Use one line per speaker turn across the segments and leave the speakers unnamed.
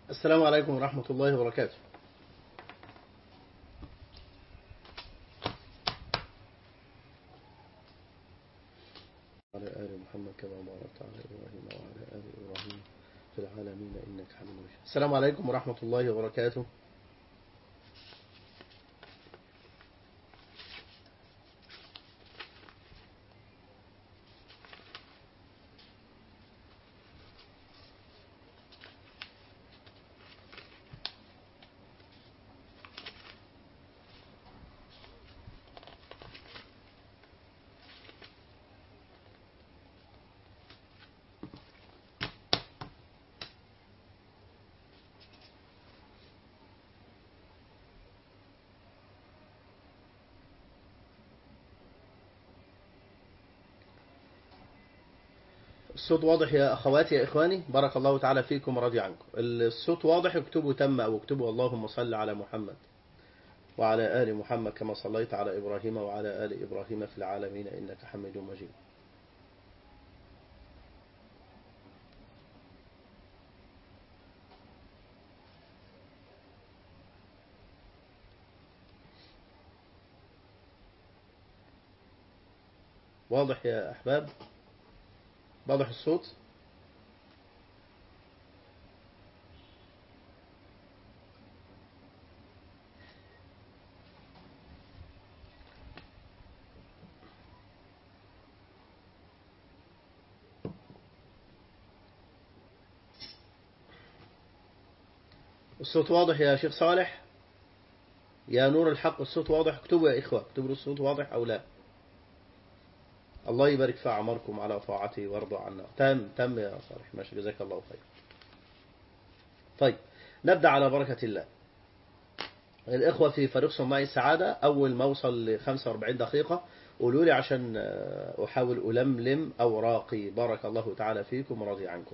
السلام عليكم ورحمة الله وبركاته على آل محمد كما باركت على إبراهيم وعلى آل إبراهيم في العالمين إنك حميد مجيد السلام عليكم ورحمة الله وبركاته الصوت واضح يا أخواتي يا إخواني بارك الله تعالى فيكم ورضي عنكم الصوت واضح اكتبوا تم أو اكتبوا اللهم صل على محمد وعلى آل محمد كما صليت على إبراهيم وعلى آل إبراهيم في العالمين إنك حميد مجيد واضح يا أحباب واضح الصوت الصوت واضح يا شيخ صالح يا نور الحق الصوت واضح اكتبوا يا إخوة اكتبوا الصوت واضح أو لا الله يبارك في أعماركم على طاعته وارضى عنا تم تم يا صالح ماشي جزاك الله خير طيب نبدأ على بركة الله الإخوة في فريق صناعي السعادة أول ما أوصل ل 45 دقيقة قولوا لي عشان أحاول ألملم أوراقي بارك الله تعالى فيكم ورضي عنكم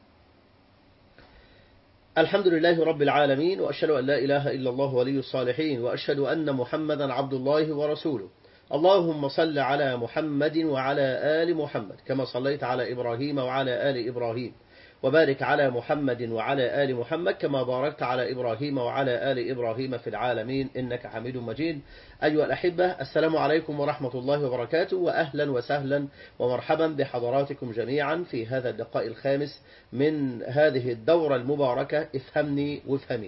الحمد لله رب العالمين وأشهد أن لا إله إلا الله ولي الصالحين وأشهد أن محمدا عبد الله ورسوله اللهم صل على محمد وعلى آل محمد كما صليت على إبراهيم وعلى آل إبراهيم وبارك على محمد وعلى آل محمد كما باركت على إبراهيم وعلى آل إبراهيم في العالمين إنك حميد مجيد أيها الأحبة السلام عليكم ورحمة الله وبركاته وأهلا وسهلا ومرحبا بحضراتكم جميعا في هذا اللقاء الخامس من هذه الدورة المباركة افهمني وافهمين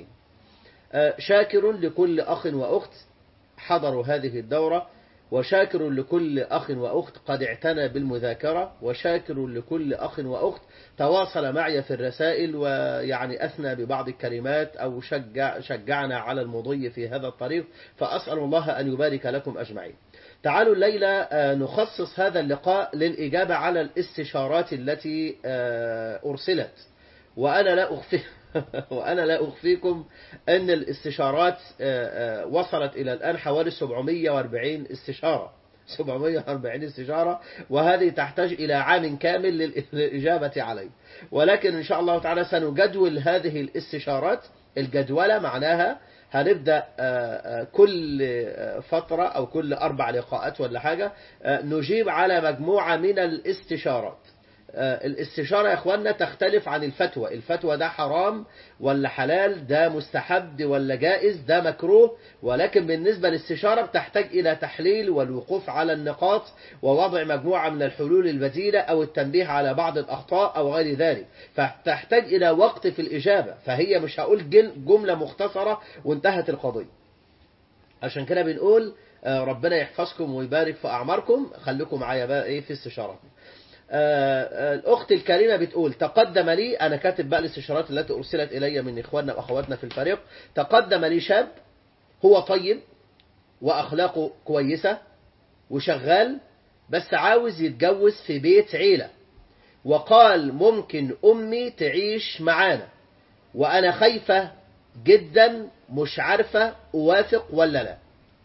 شاكر لكل أخ وأخت حضروا هذه الدورة وشاكر لكل أخ وأخت قد اعتنى بالمذاكرة وشاكر لكل أخ وأخت تواصل معي في الرسائل ويعني أثنى ببعض الكلمات أو شجع شجعنا على المضي في هذا الطريق فأسأل الله أن يبارك لكم أجمعين تعالوا الليلة نخصص هذا اللقاء للإجابة على الاستشارات التي أرسلت وأنا لا أخفي وأنا لا أخفيكم أن الاستشارات وصلت إلى الآن حوالي 740 استشارة 740 استشارة وهذه تحتاج إلى عام كامل للإجابة عليه ولكن إن شاء الله تعالى سنجدول هذه الاستشارات الجدولة معناها هنبدأ كل فترة أو كل أربع لقاءات ولا حاجة نجيب على مجموعة من الاستشارات الاستشارة يا اخوانا تختلف عن الفتوى الفتوى ده حرام ولا حلال ده مستحب ولا جائز ده مكروه ولكن بالنسبة للاستشارة بتحتاج إلى تحليل والوقوف على النقاط ووضع مجموعة من الحلول البديلة أو التنبيه على بعض الأخطاء أو غير ذلك فتحتاج إلى وقت في الإجابة فهي مش هقول جملة مختصرة وانتهت القضية عشان كده بنقول ربنا يحفظكم ويبارك في أعماركم خليكم معايا بقى إيه في استشاراتنا الأخت الكريمة بتقول تقدم لي أنا كاتب بقى الاستشارات التي أرسلت إلي من إخواننا وأخواتنا في الفريق تقدم لي شاب هو طيب وأخلاقه كويسة وشغال بس عاوز يتجوز في بيت عيلة وقال ممكن أمي تعيش معانا وأنا خايفة جدا مش عارفة أوافق ولا لا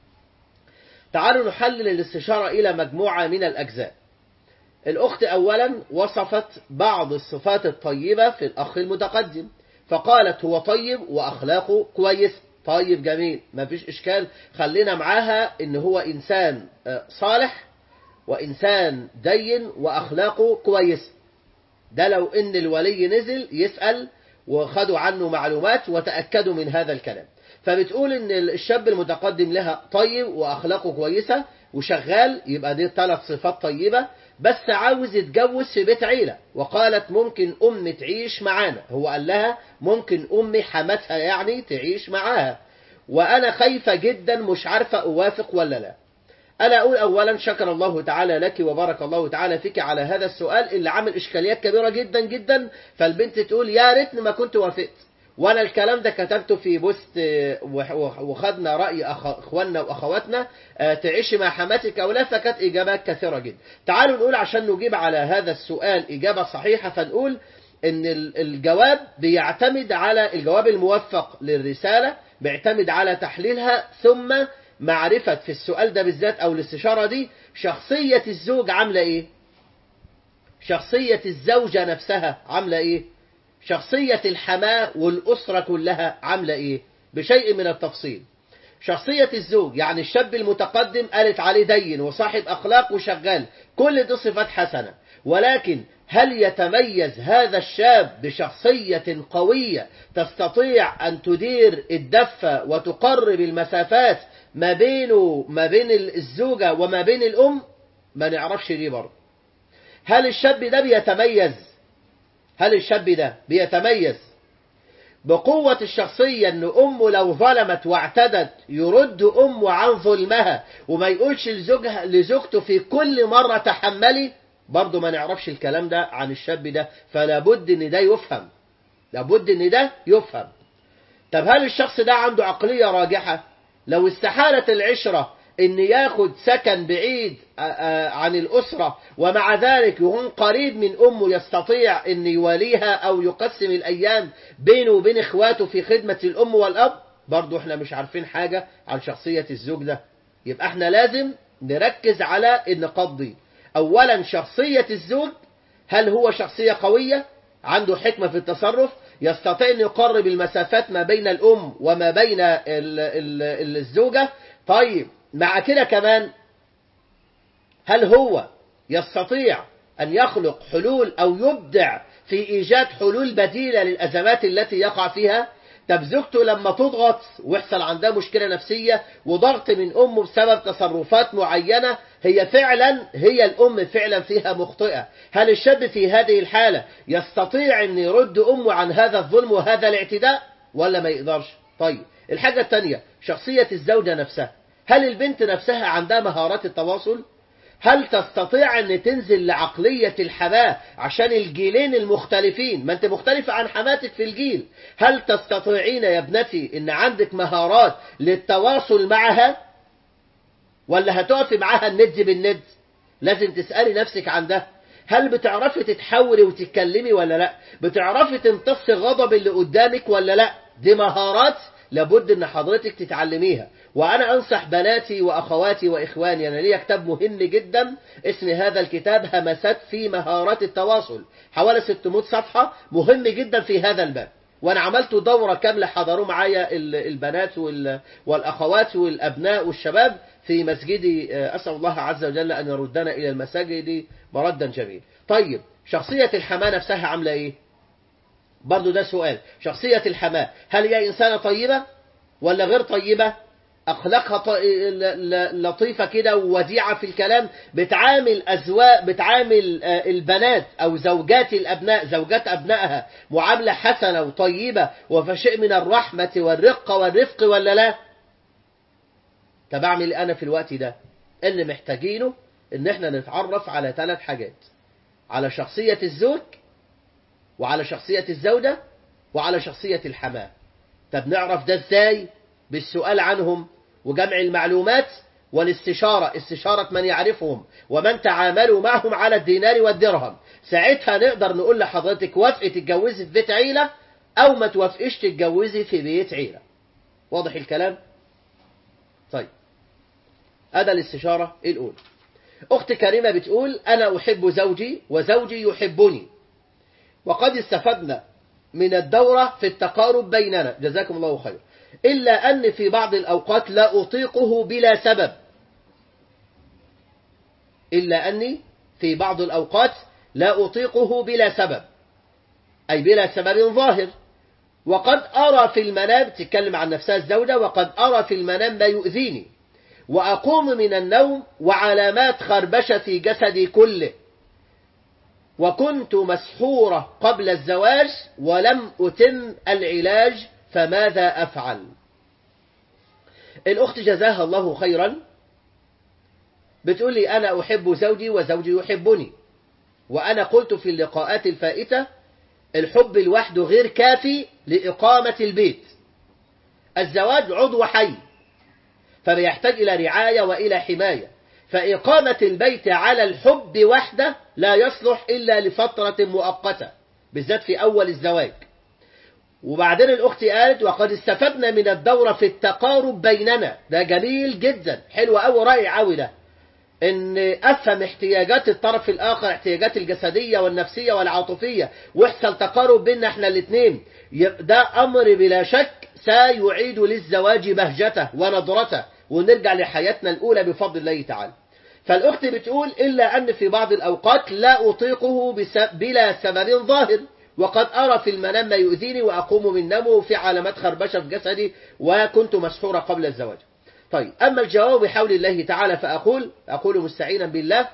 تعالوا نحلل الاستشارة إلى مجموعة من الأجزاء الأخت أولا وصفت بعض الصفات الطيبة في الأخ المتقدم فقالت هو طيب وأخلاقه كويس طيب جميل ما فيش إشكال خلينا معاها إن هو إنسان صالح وإنسان دين وأخلاقه كويس ده لو إن الولي نزل يسأل وخدوا عنه معلومات وتأكدوا من هذا الكلام فبتقول ان الشاب المتقدم لها طيب واخلاقه كويسة وشغال يبقى دي ثلاث صفات طيبة بس عاوز يتجوز في بيت عيلة وقالت ممكن أم تعيش معانا هو قال لها ممكن أمي حماتها يعني تعيش معاها وأنا خايفة جدا مش عارفة أوافق ولا لا أنا أقول أولا شكر الله تعالى لك وبارك الله تعالى فيك على هذا السؤال اللي عامل إشكاليات كبيرة جدا جدا فالبنت تقول يا ريتني ما كنت وافقت وانا الكلام ده كتبته في بوست وخدنا رأي اخواننا واخواتنا تعيشي مع حماتك او لا فكانت اجابات كثيرة جدا تعالوا نقول عشان نجيب على هذا السؤال اجابة صحيحة فنقول ان الجواب بيعتمد على الجواب الموفق للرسالة بيعتمد على تحليلها ثم معرفة في السؤال ده بالذات او الاستشارة دي شخصية الزوج عاملة ايه شخصية الزوجة نفسها عاملة ايه شخصية الحماة والأسرة كلها عاملة إيه بشيء من التفصيل شخصية الزوج يعني الشاب المتقدم قالت عليه دين وصاحب أخلاق وشغال كل دي صفات حسنة ولكن هل يتميز هذا الشاب بشخصية قوية تستطيع أن تدير الدفة وتقرب المسافات ما بينه ما بين الزوجة وما بين الأم ما نعرفش دي برضه هل الشاب ده بيتميز هل الشاب ده بيتميز بقوة الشخصية ان امه لو ظلمت واعتدت يرد امه عن ظلمها وما يقولش لزوجها لزوجته في كل مرة تحملي برضه ما نعرفش الكلام ده عن الشاب ده فلا بد ان ده يفهم لابد ان ده يفهم طب هل الشخص ده عنده عقلية راجحة لو استحالت العشرة ان ياخد سكن بعيد عن الاسرة ومع ذلك يكون قريب من امه يستطيع ان يواليها او يقسم الايام بينه وبين اخواته في خدمة الام والاب برضو احنا مش عارفين حاجة عن شخصية الزوج ده يبقى احنا لازم نركز على النقاط دي اولا شخصية الزوج هل هو شخصية قوية عنده حكمة في التصرف يستطيع ان يقرب المسافات ما بين الام وما بين الزوجة طيب مع كده كمان هل هو يستطيع أن يخلق حلول أو يبدع في إيجاد حلول بديلة للأزمات التي يقع فيها طب زوجته لما تضغط ويحصل عندها مشكلة نفسية وضغط من أمه بسبب تصرفات معينة هي فعلا هي الأم فعلا فيها مخطئة هل الشاب في هذه الحالة يستطيع أن يرد أمه عن هذا الظلم وهذا الاعتداء ولا ما يقدرش طيب الحاجة الثانية شخصية الزوجة نفسها هل البنت نفسها عندها مهارات التواصل هل تستطيع أن تنزل لعقلية الحماة عشان الجيلين المختلفين ما أنت مختلفة عن حماتك في الجيل هل تستطيعين يا ابنتي أن عندك مهارات للتواصل معها ولا هتقفي معاها الند بالند لازم تسألي نفسك عن ده هل بتعرفي تتحوري وتتكلمي ولا لا بتعرفي تمتصي غضب اللي قدامك ولا لا دي مهارات لابد ان حضرتك تتعلميها وانا انصح بناتي واخواتي واخواني انا ليا كتاب مهم جدا اسم هذا الكتاب همسات في مهارات التواصل حوالي 600 صفحة مهم جدا في هذا الباب وانا عملت دورة كاملة حضروا معايا البنات والاخوات والابناء والشباب في مسجدي اسال الله عز وجل ان يردنا الى المساجد مردا جميل طيب شخصية الحماة نفسها عاملة ايه برضو ده سؤال شخصية الحماة هل هي إنسانة طيبة ولا غير طيبة أخلاقها لطيفة كده ووديعة في الكلام بتعامل أزواج بتعامل البنات أو زوجات الأبناء زوجات أبنائها معاملة حسنة وطيبة وفي شيء من الرحمة والرقة والرفق ولا لا طب أعمل أنا في الوقت ده اللي محتاجينه إن إحنا نتعرف على ثلاث حاجات على شخصية الزوج وعلى شخصية الزوجة وعلى شخصية الحماة طب نعرف ده ازاي بالسؤال عنهم وجمع المعلومات والاستشارة استشارة من يعرفهم ومن تعاملوا معهم على الدينار والدرهم ساعتها نقدر نقول لحضرتك وافقي تتجوزي في بيت عيلة او ما توافقيش تتجوزي في بيت عيلة واضح الكلام طيب هذا الاستشارة الأولى أخت كريمة بتقول أنا أحب زوجي وزوجي يحبني وقد استفدنا من الدورة في التقارب بيننا جزاكم الله خير إلا أن في بعض الأوقات لا أطيقه بلا سبب إلا أني في بعض الأوقات لا أطيقه بلا سبب أي بلا سبب ظاهر وقد أرى في المنام تتكلم عن نفسها الزوجة وقد أرى في المنام ما يؤذيني وأقوم من النوم وعلامات خربشة في جسدي كله وكنت مسحورة قبل الزواج ولم أتم العلاج فماذا أفعل الأخت جزاها الله خيرا بتقول لي أنا أحب زوجي وزوجي يحبني وأنا قلت في اللقاءات الفائتة الحب لوحده غير كافي لإقامة البيت الزواج عضو حي فبيحتاج إلى رعاية وإلى حماية فإقامة البيت على الحب وحده لا يصلح إلا لفترة مؤقتة بالذات في أول الزواج وبعدين الأخت قالت وقد استفدنا من الدورة في التقارب بيننا ده جميل جدا حلو أوي رائع أوي ده ان افهم احتياجات الطرف الاخر احتياجات الجسديه والنفسيه والعاطفيه ويحصل تقارب بيننا احنا الاثنين ده امر بلا شك سيعيد للزواج بهجته ونضرته ونرجع لحياتنا الاولى بفضل الله تعالى فالاخت بتقول الا ان في بعض الاوقات لا اطيقه بلا سبب ظاهر وقد أرى في المنام ما يؤذيني وأقوم من نومه في علامات خربشة في جسدي وكنت مسحورة قبل الزواج طيب أما الجواب بحول الله تعالى فأقول أقول مستعينا بالله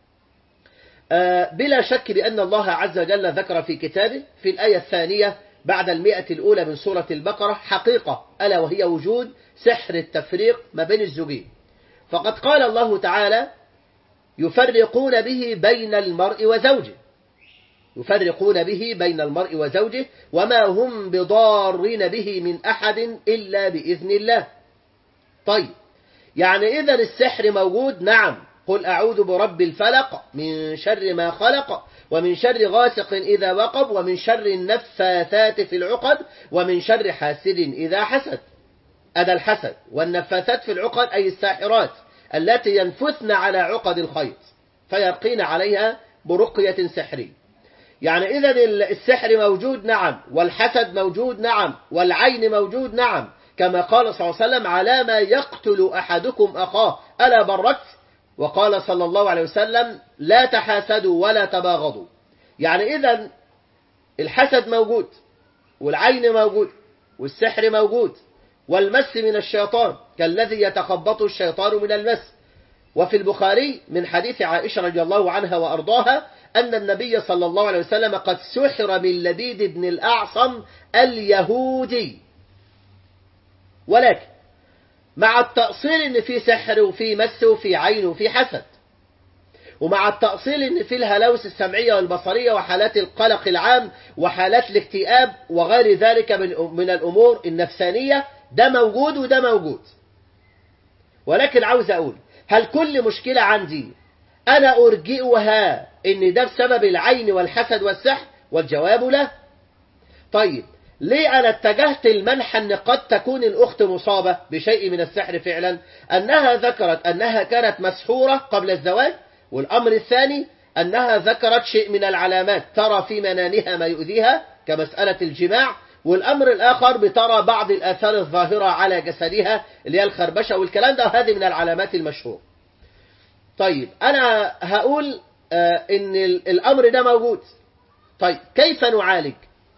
بلا شك بأن الله عز وجل ذكر في كتابه في الآية الثانية بعد المئة الأولى من سورة البقرة حقيقة ألا وهي وجود سحر التفريق ما بين الزوجين فقد قال الله تعالى يفرقون به بين المرء وزوجه يفرقون به بين المرء وزوجه وما هم بضارين به من أحد إلا بإذن الله طيب يعني إذا السحر موجود نعم قل أعوذ برب الفلق من شر ما خلق ومن شر غاسق إذا وقب ومن شر النفاثات في العقد ومن شر حاسد إذا حسد أدى الحسد والنفاثات في العقد أي الساحرات التي ينفثن على عقد الخيط فيرقين عليها برقية سحرية يعني إذا السحر موجود نعم والحسد موجود نعم والعين موجود نعم كما قال صلى الله عليه وسلم على ما يقتل أحدكم أخاه ألا برت وقال صلى الله عليه وسلم لا تحاسدوا ولا تباغضوا يعني إذا الحسد موجود والعين موجود والسحر موجود والمس من الشيطان كالذي يتخبط الشيطان من المس وفي البخاري من حديث عائشة رضي الله عنها وأرضاها أن النبي صلى الله عليه وسلم قد سحر من لبيد بن الأعصم اليهودي ولكن مع التأصيل ان في سحر وفي مس وفي عين وفي حسد ومع التأصيل ان في الهلاوس السمعية والبصرية وحالات القلق العام وحالات الاكتئاب وغير ذلك من من الأمور النفسانية ده موجود وده موجود ولكن عاوز أقول هل كل مشكلة عندي أنا أرجئها إن ده بسبب العين والحسد والسحر والجواب لا طيب ليه أنا اتجهت المنحى أن قد تكون الأخت مصابة بشيء من السحر فعلا أنها ذكرت أنها كانت مسحورة قبل الزواج والأمر الثاني أنها ذكرت شيء من العلامات ترى في منامها ما يؤذيها كمسألة الجماع والأمر الآخر بترى بعض الآثار الظاهرة على جسدها اللي هي الخربشة والكلام ده هذه من العلامات المشهورة طيب أنا هقول آه إن الأمر ده موجود طيب كيف نعالج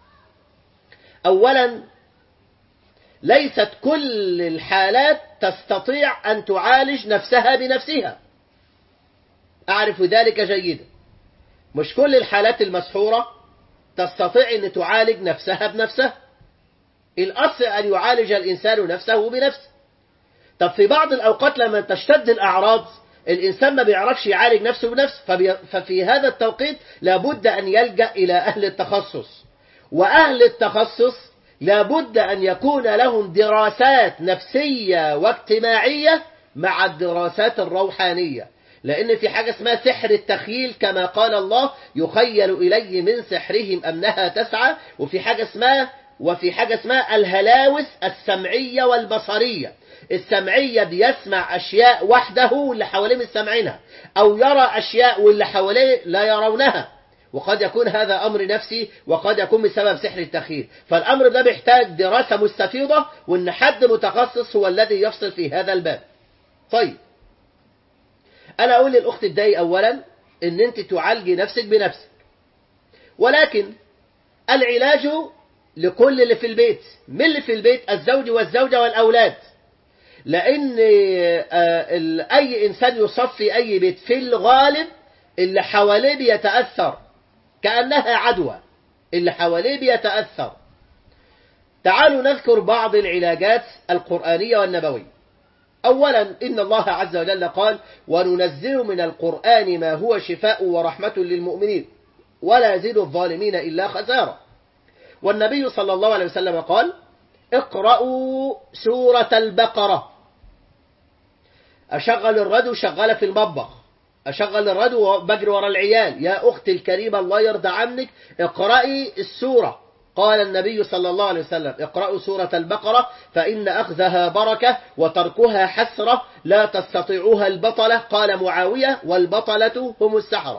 أولا ليست كل الحالات تستطيع أن تعالج نفسها بنفسها أعرف ذلك جيدا مش كل الحالات المسحورة تستطيع أن تعالج نفسها بنفسها الأصل أن يعالج الإنسان نفسه بنفسه طب في بعض الأوقات لما تشتد الأعراض الإنسان ما بيعرفش يعالج نفسه بنفسه ففي هذا التوقيت لابد أن يلجأ إلى أهل التخصص وأهل التخصص لابد أن يكون لهم دراسات نفسية واجتماعية مع الدراسات الروحانية لأن في حاجة اسمها سحر التخيل كما قال الله يخيل إلي من سحرهم أنها تسعى وفي حاجة اسمها وفي حاجة اسمها الهلاوس السمعية والبصرية السمعية بيسمع أشياء وحده واللي حواليه مش سامعينها أو يرى أشياء واللي حواليه لا يرونها وقد يكون هذا أمر نفسي وقد يكون بسبب سحر التخيل فالأمر ده بيحتاج دراسة مستفيضة وأن حد متخصص هو الذي يفصل في هذا الباب طيب أنا أقول للأخت الداي أولا أن أنت تعالجي نفسك بنفسك ولكن العلاج لكل اللي في البيت من اللي في البيت الزوج والزوجة والأولاد لأن آه، ال- أي إنسان يصاب في أي بيت في الغالب اللي حواليه بيتأثر كأنها عدوى اللي حواليه بيتأثر تعالوا نذكر بعض العلاجات القرآنية والنبوية أولا إن الله عز وجل قال وننزل من القرآن ما هو شفاء ورحمة للمؤمنين ولا يزيد الظالمين إلا خسارة والنبي صلى الله عليه وسلم قال اقرأوا سورة البقرة أشغل الراديو شغالة في المطبخ أشغل الراديو وبجري ورا العيال يا أختي الكريمة الله يرضى عنك اقرأي السورة قال النبي صلى الله عليه وسلم اقرأوا سورة البقرة فإن أخذها بركة وتركها حسرة لا تستطيعها البطلة قال معاوية والبطلة هم السحرة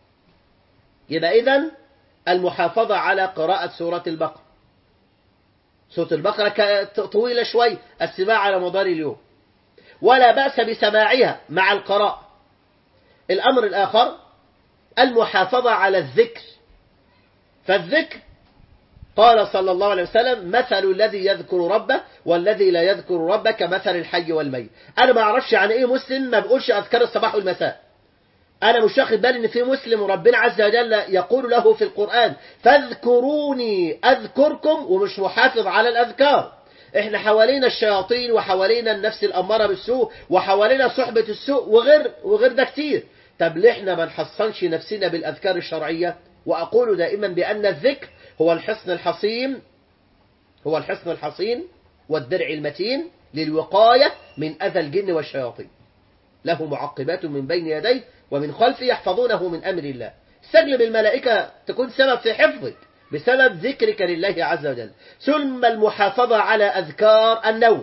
يبقى إذن المحافظة على قراءة سورة البقرة سورة البقرة ك- طويلة شوي السماع على مدار اليوم ولا بأس بسماعها مع القراءة الأمر الآخر المحافظة على الذكر فالذكر قال صلى الله عليه وسلم مثل الذي يذكر ربه والذي لا يذكر ربه كمثل الحي والميت انا ما اعرفش عن ايه مسلم ما بقولش اذكار الصباح والمساء انا مش واخد بالي ان في مسلم وربنا عز وجل يقول له في القران فاذكروني اذكركم ومش محافظ على الاذكار احنا حوالينا الشياطين وحوالينا النفس الاماره بالسوء وحوالينا صحبه السوء وغير وغير ده كتير طب ليه احنا ما نحصنش نفسنا بالاذكار الشرعيه واقول دائما بان الذكر هو الحصن الحصين هو الحصن الحصين والدرع المتين للوقايه من اذى الجن والشياطين له معقبات من بين يديه ومن خلفه يحفظونه من أمر الله استجلب الملائكة تكون سبب في حفظك بسبب ذكرك لله عز وجل ثم المحافظة على أذكار النوم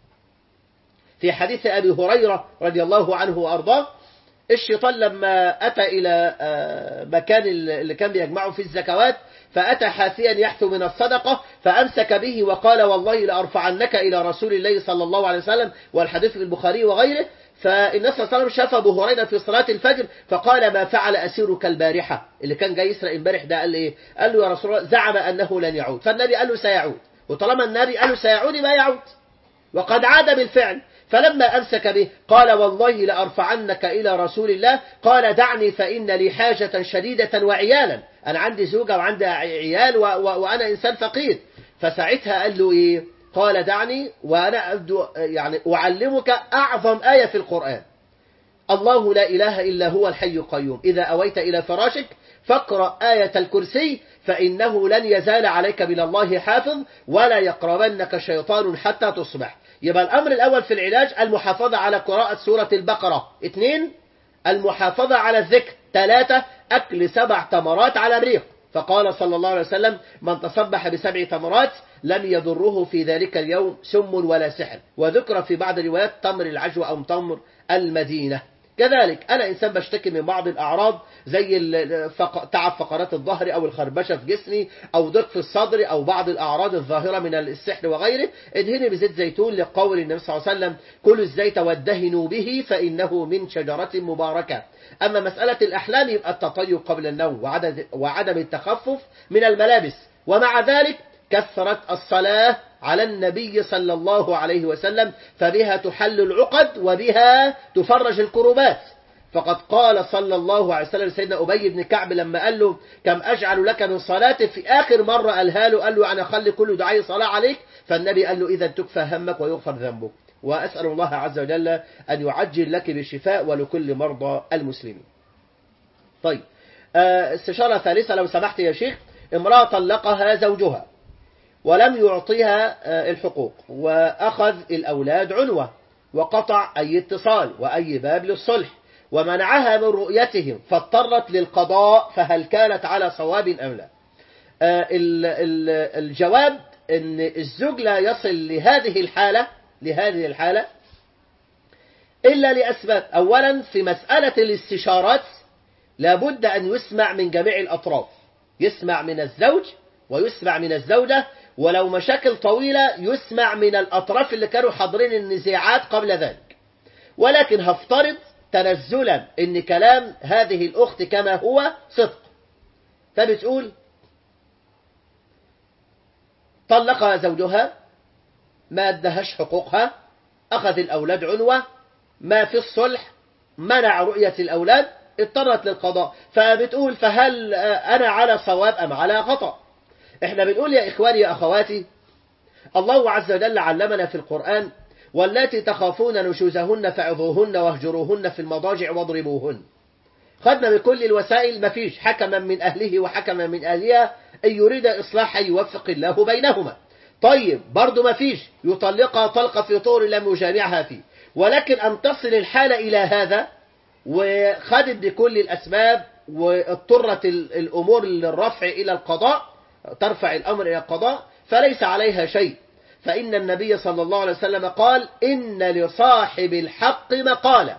في حديث أبي هريرة رضي الله عنه وأرضاه الشيطان لما أتى إلى آه، مكان اللي كان بيجمعه في الزكوات فأتى حافيا يحثو من الصدقة فأمسك به وقال والله لأرفعنك إلى رسول الله صلى الله عليه وسلم والحديث في البخاري وغيره فالنبي صلى الله عليه وسلم شاف أبو هريرة في صلاة الفجر فقال ما فعل أسيرك البارحة اللي كان جاي يسرق امبارح ده قال إيه قال له يا رسول الله زعم أنه لن يعود فالنبي قال له سيعود وطالما النبي قال له سيعود ما يعود وقد عاد بالفعل فلما أمسك به قال والله لأرفعنك إلى رسول الله قال دعني فإن لي حاجة شديدة وعيالا أنا عندي زوجة وعندي عيال و و وأنا إنسان فقير فساعتها قال له إيه قال دعني وأنا أبدو يعني أعلمك أعظم آية في القرآن الله لا إله إلا هو الحي القيوم إذا أويت إلى فراشك فاقرأ آية الكرسي فإنه لن يزال عليك من الله حافظ ولا يقربنك شيطان حتى تصبح يبقى الأمر الأول في العلاج المحافظة على قراءة سورة البقرة اثنين المحافظة على الذكر ثلاثة أكل سبع تمرات على الريق فقال صلى الله عليه وسلم من تصبح بسبع تمرات لم يضره في ذلك اليوم سم ولا سحر وذكر في بعض الروايات تمر العجوة أو تمر المدينة كذلك أنا إنسان بشتكي من بعض الأعراض زي ال- فق- تعب فقرات الظهر أو الخربشة في جسمي أو ضيق في الصدر أو بعض الأعراض الظاهرة من السحر وغيره ادهني بزيت زيتون لقول النبي صلى الله عليه وسلم كلوا الزيت وادهنوا به فإنه من شجرة مباركة أما مسألة الأحلام يبقى التطيب قبل النوم وعدم وعدم التخفف من الملابس ومع ذلك كثرت الصلاة على النبي صلى الله عليه وسلم فبها تحل العقد وبها تفرج الكروبات فقد قال صلى الله عليه وسلم سيدنا أبي بن كعب لما قال له كم أجعل لك من صلاة في آخر مرة قالها له قال له أنا أخلي كل دعاء صلاة عليك فالنبي قال له إذا تكفى همك ويغفر ذنبك وأسأل الله عز وجل أن يعجل لك بالشفاء ولكل مرضى المسلمين طيب آه، استشارة ثالثة لو سمحت يا شيخ امرأة طلقها زوجها ولم يعطيها آه، الحقوق وأخذ الأولاد عنوة وقطع أي اتصال وأي باب للصلح ومنعها من رؤيتهم فاضطرت للقضاء فهل كانت على صواب أم لا آه، ال- ال- الجواب أن الزوج لا يصل لهذه الحالة لهذه الحالة إلا لأسباب أولا في مسألة الاستشارات لابد أن يسمع من جميع الأطراف يسمع من الزوج ويسمع من الزوجة ولو مشاكل طويلة يسمع من الأطراف اللي كانوا حاضرين النزاعات قبل ذلك ولكن هفترض تنزلا ان كلام هذه الأخت كما هو صدق فبتقول طلقها زوجها ما ادهش حقوقها أخذ الأولاد عنوة ما في الصلح منع رؤية الأولاد اضطرت للقضاء فبتقول فهل أنا على صواب أم على خطأ احنا بنقول يا إخواني يا أخواتي الله عز وجل علمنا في القرآن واللاتي تخافون نشوزهن فعظوهن واهجروهن في المضاجع واضربوهن خدنا بكل الوسائل مفيش حكما من أهله وحكما من أهلها أن يريد إصلاحا يوفق الله بينهما طيب برضو مفيش يطلقها طلقة في طور لم يجامعها فيه ولكن أن تصل الحالة إلى هذا وخدت بكل الأسباب واضطرت الأمور للرفع إلى القضاء ترفع الأمر إلى القضاء فليس عليها شيء فإن النبي صلى الله عليه وسلم قال إن لصاحب الحق مقالا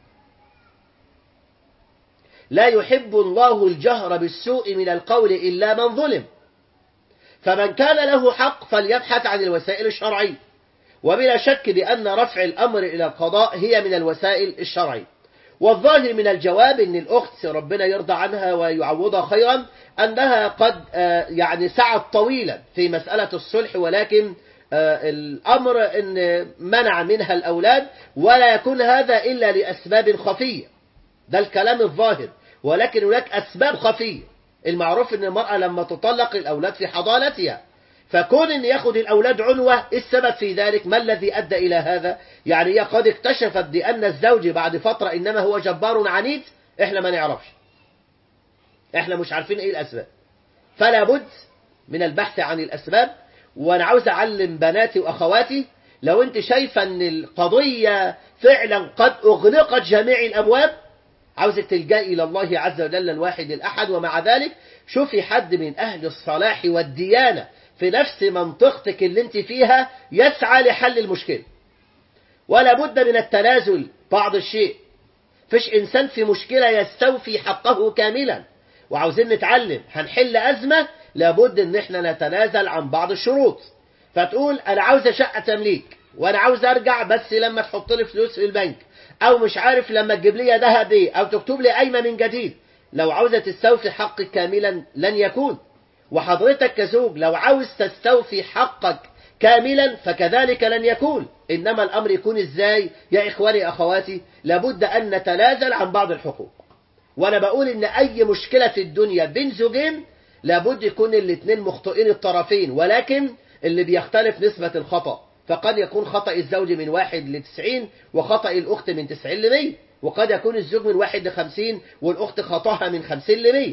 لا يحب الله الجهر بالسوء من القول إلا من ظلم فمن كان له حق فليبحث عن الوسائل الشرعية وبلا شك بأن رفع الأمر إلى القضاء هي من الوسائل الشرعية والظاهر من الجواب أن الأخت ربنا يرضى عنها ويعوضها خيرا أنها قد يعني سعت طويلا في مسألة الصلح ولكن الأمر أن منع منها الأولاد ولا يكون هذا إلا لأسباب خفية ده الكلام الظاهر ولكن هناك أسباب خفية المعروف أن المرأة لما تطلق الأولاد في حضانتها فكون أن يأخذ الأولاد عنوة السبب في ذلك ما الذي أدى إلى هذا يعني هي قد اكتشفت بأن الزوج بعد فترة إنما هو جبار عنيد إحنا ما نعرفش إحنا مش عارفين إيه الأسباب فلا بد من البحث عن الأسباب وأنا عاوز أعلم بناتي وأخواتي لو أنت شايفة أن القضية فعلا قد أغلقت جميع الأبواب عاوزك تلجأي إلى الله عز وجل الواحد الأحد ومع ذلك شوفي حد من أهل الصلاح والديانة في نفس منطقتك اللي انت فيها يسعى لحل المشكلة ولا بد من التنازل بعض الشيء فيش إنسان في مشكلة يستوفي حقه كاملا وعاوزين نتعلم هنحل أزمة لابد ان احنا نتنازل عن بعض الشروط فتقول انا عاوزة شقة تمليك وانا عاوز ارجع بس لما تحط لي فلوس في البنك او مش عارف لما تجيب لي ذهب ايه او تكتب لي قايمة من جديد لو عاوزة تستوفي حقك كاملا لن يكون وحضرتك كزوج لو عاوز تستوفي حقك كاملا فكذلك لن يكون إنما الأمر يكون إزاي يا إخواني أخواتي لابد أن نتنازل عن بعض الحقوق وأنا بقول إن أي مشكلة في الدنيا بين زوجين لابد يكون الاثنين مخطئين الطرفين ولكن اللي بيختلف نسبة الخطأ فقد يكون خطأ الزوج من واحد لتسعين وخطأ الأخت من تسعين لمية وقد يكون الزوج من واحد لخمسين والأخت خطأها من خمسين لمية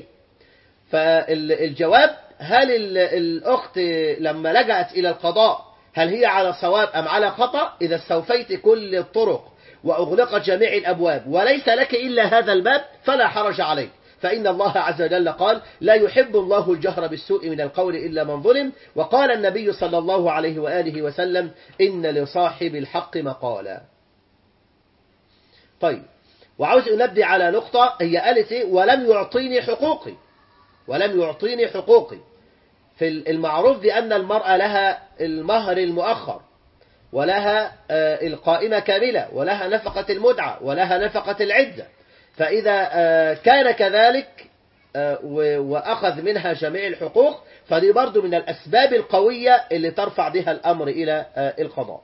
فالجواب هل الأخت لما لجأت إلى القضاء هل هي على صواب أم على خطأ إذا استوفيت كل الطرق وأغلقت جميع الأبواب وليس لك إلا هذا الباب فلا حرج عليك فإن الله عز وجل قال لا يحب الله الجهر بالسوء من القول إلا من ظلم وقال النبي صلى الله عليه وآله وسلم إن لصاحب الحق مقالا طيب وعاوز أنبه على نقطة هي قالت إيه ولم يعطيني حقوقي ولم يعطيني حقوقي في المعروف بأن المرأة لها المهر المؤخر ولها القائمة كاملة ولها نفقة المدعى ولها نفقة العدة فإذا كان كذلك وأخذ منها جميع الحقوق فدي برضو من الأسباب القوية اللي ترفع بها الأمر إلى القضاء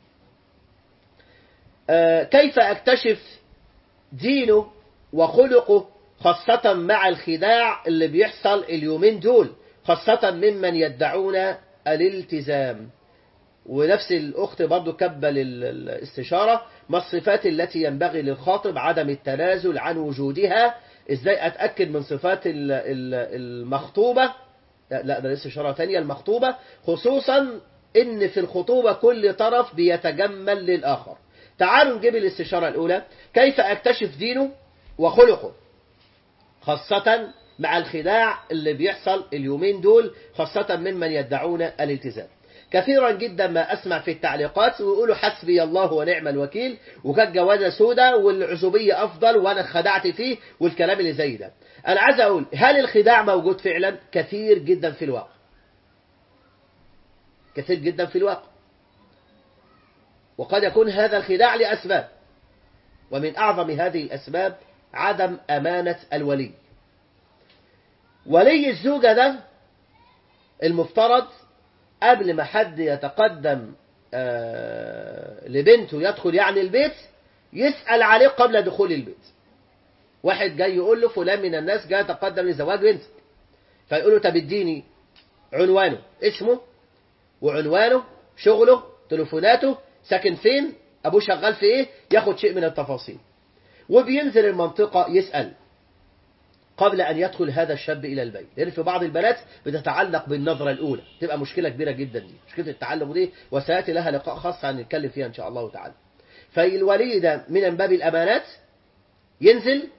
كيف أكتشف دينه وخلقه خاصة مع الخداع اللي بيحصل اليومين دول خاصة ممن يدعون الالتزام ونفس الأخت برضو كبل الاستشارة ما الصفات التي ينبغي للخاطب عدم التنازل عن وجودها ازاي اتأكد من صفات المخطوبة لا ده استشارة تانية المخطوبة خصوصا ان في الخطوبة كل طرف بيتجمل للآخر تعالوا نجيب الاستشارة الأولى كيف أكتشف دينه وخلقه خاصة مع الخداع اللي بيحصل اليومين دول خاصة ممن يدعون الالتزام كثيرا جدا ما أسمع في التعليقات ويقولوا حسبي الله ونعم الوكيل وكانت جوازة سودة والعزوبية أفضل وأنا خدعت فيه والكلام اللي زي ده أنا عايز أقول هل الخداع موجود فعلا كثير جدا في الواقع كثير جدا في الواقع وقد يكون هذا الخداع لأسباب ومن أعظم هذه الأسباب عدم أمانة الولي ولي الزوجة ده المفترض قبل ما حد يتقدم آه لبنته يدخل يعني البيت يسأل عليه قبل دخول البيت واحد جاي يقول له فلان من الناس جاي يتقدم لزواج بنتك فيقول له طب اديني عنوانه اسمه وعنوانه شغله تليفوناته ساكن فين ابوه شغال في ايه ياخد شيء من التفاصيل وبينزل المنطقة يسأل قبل أن يدخل هذا الشاب إلى البيت لأن في بعض البنات بتتعلق بالنظرة الأولى تبقى مشكلة كبيرة جدا دي مشكلة التعلق دي وسيأتي لها لقاء خاص هنتكلم فيها إن شاء الله تعالى فالولي ده من باب الأمانات ينزل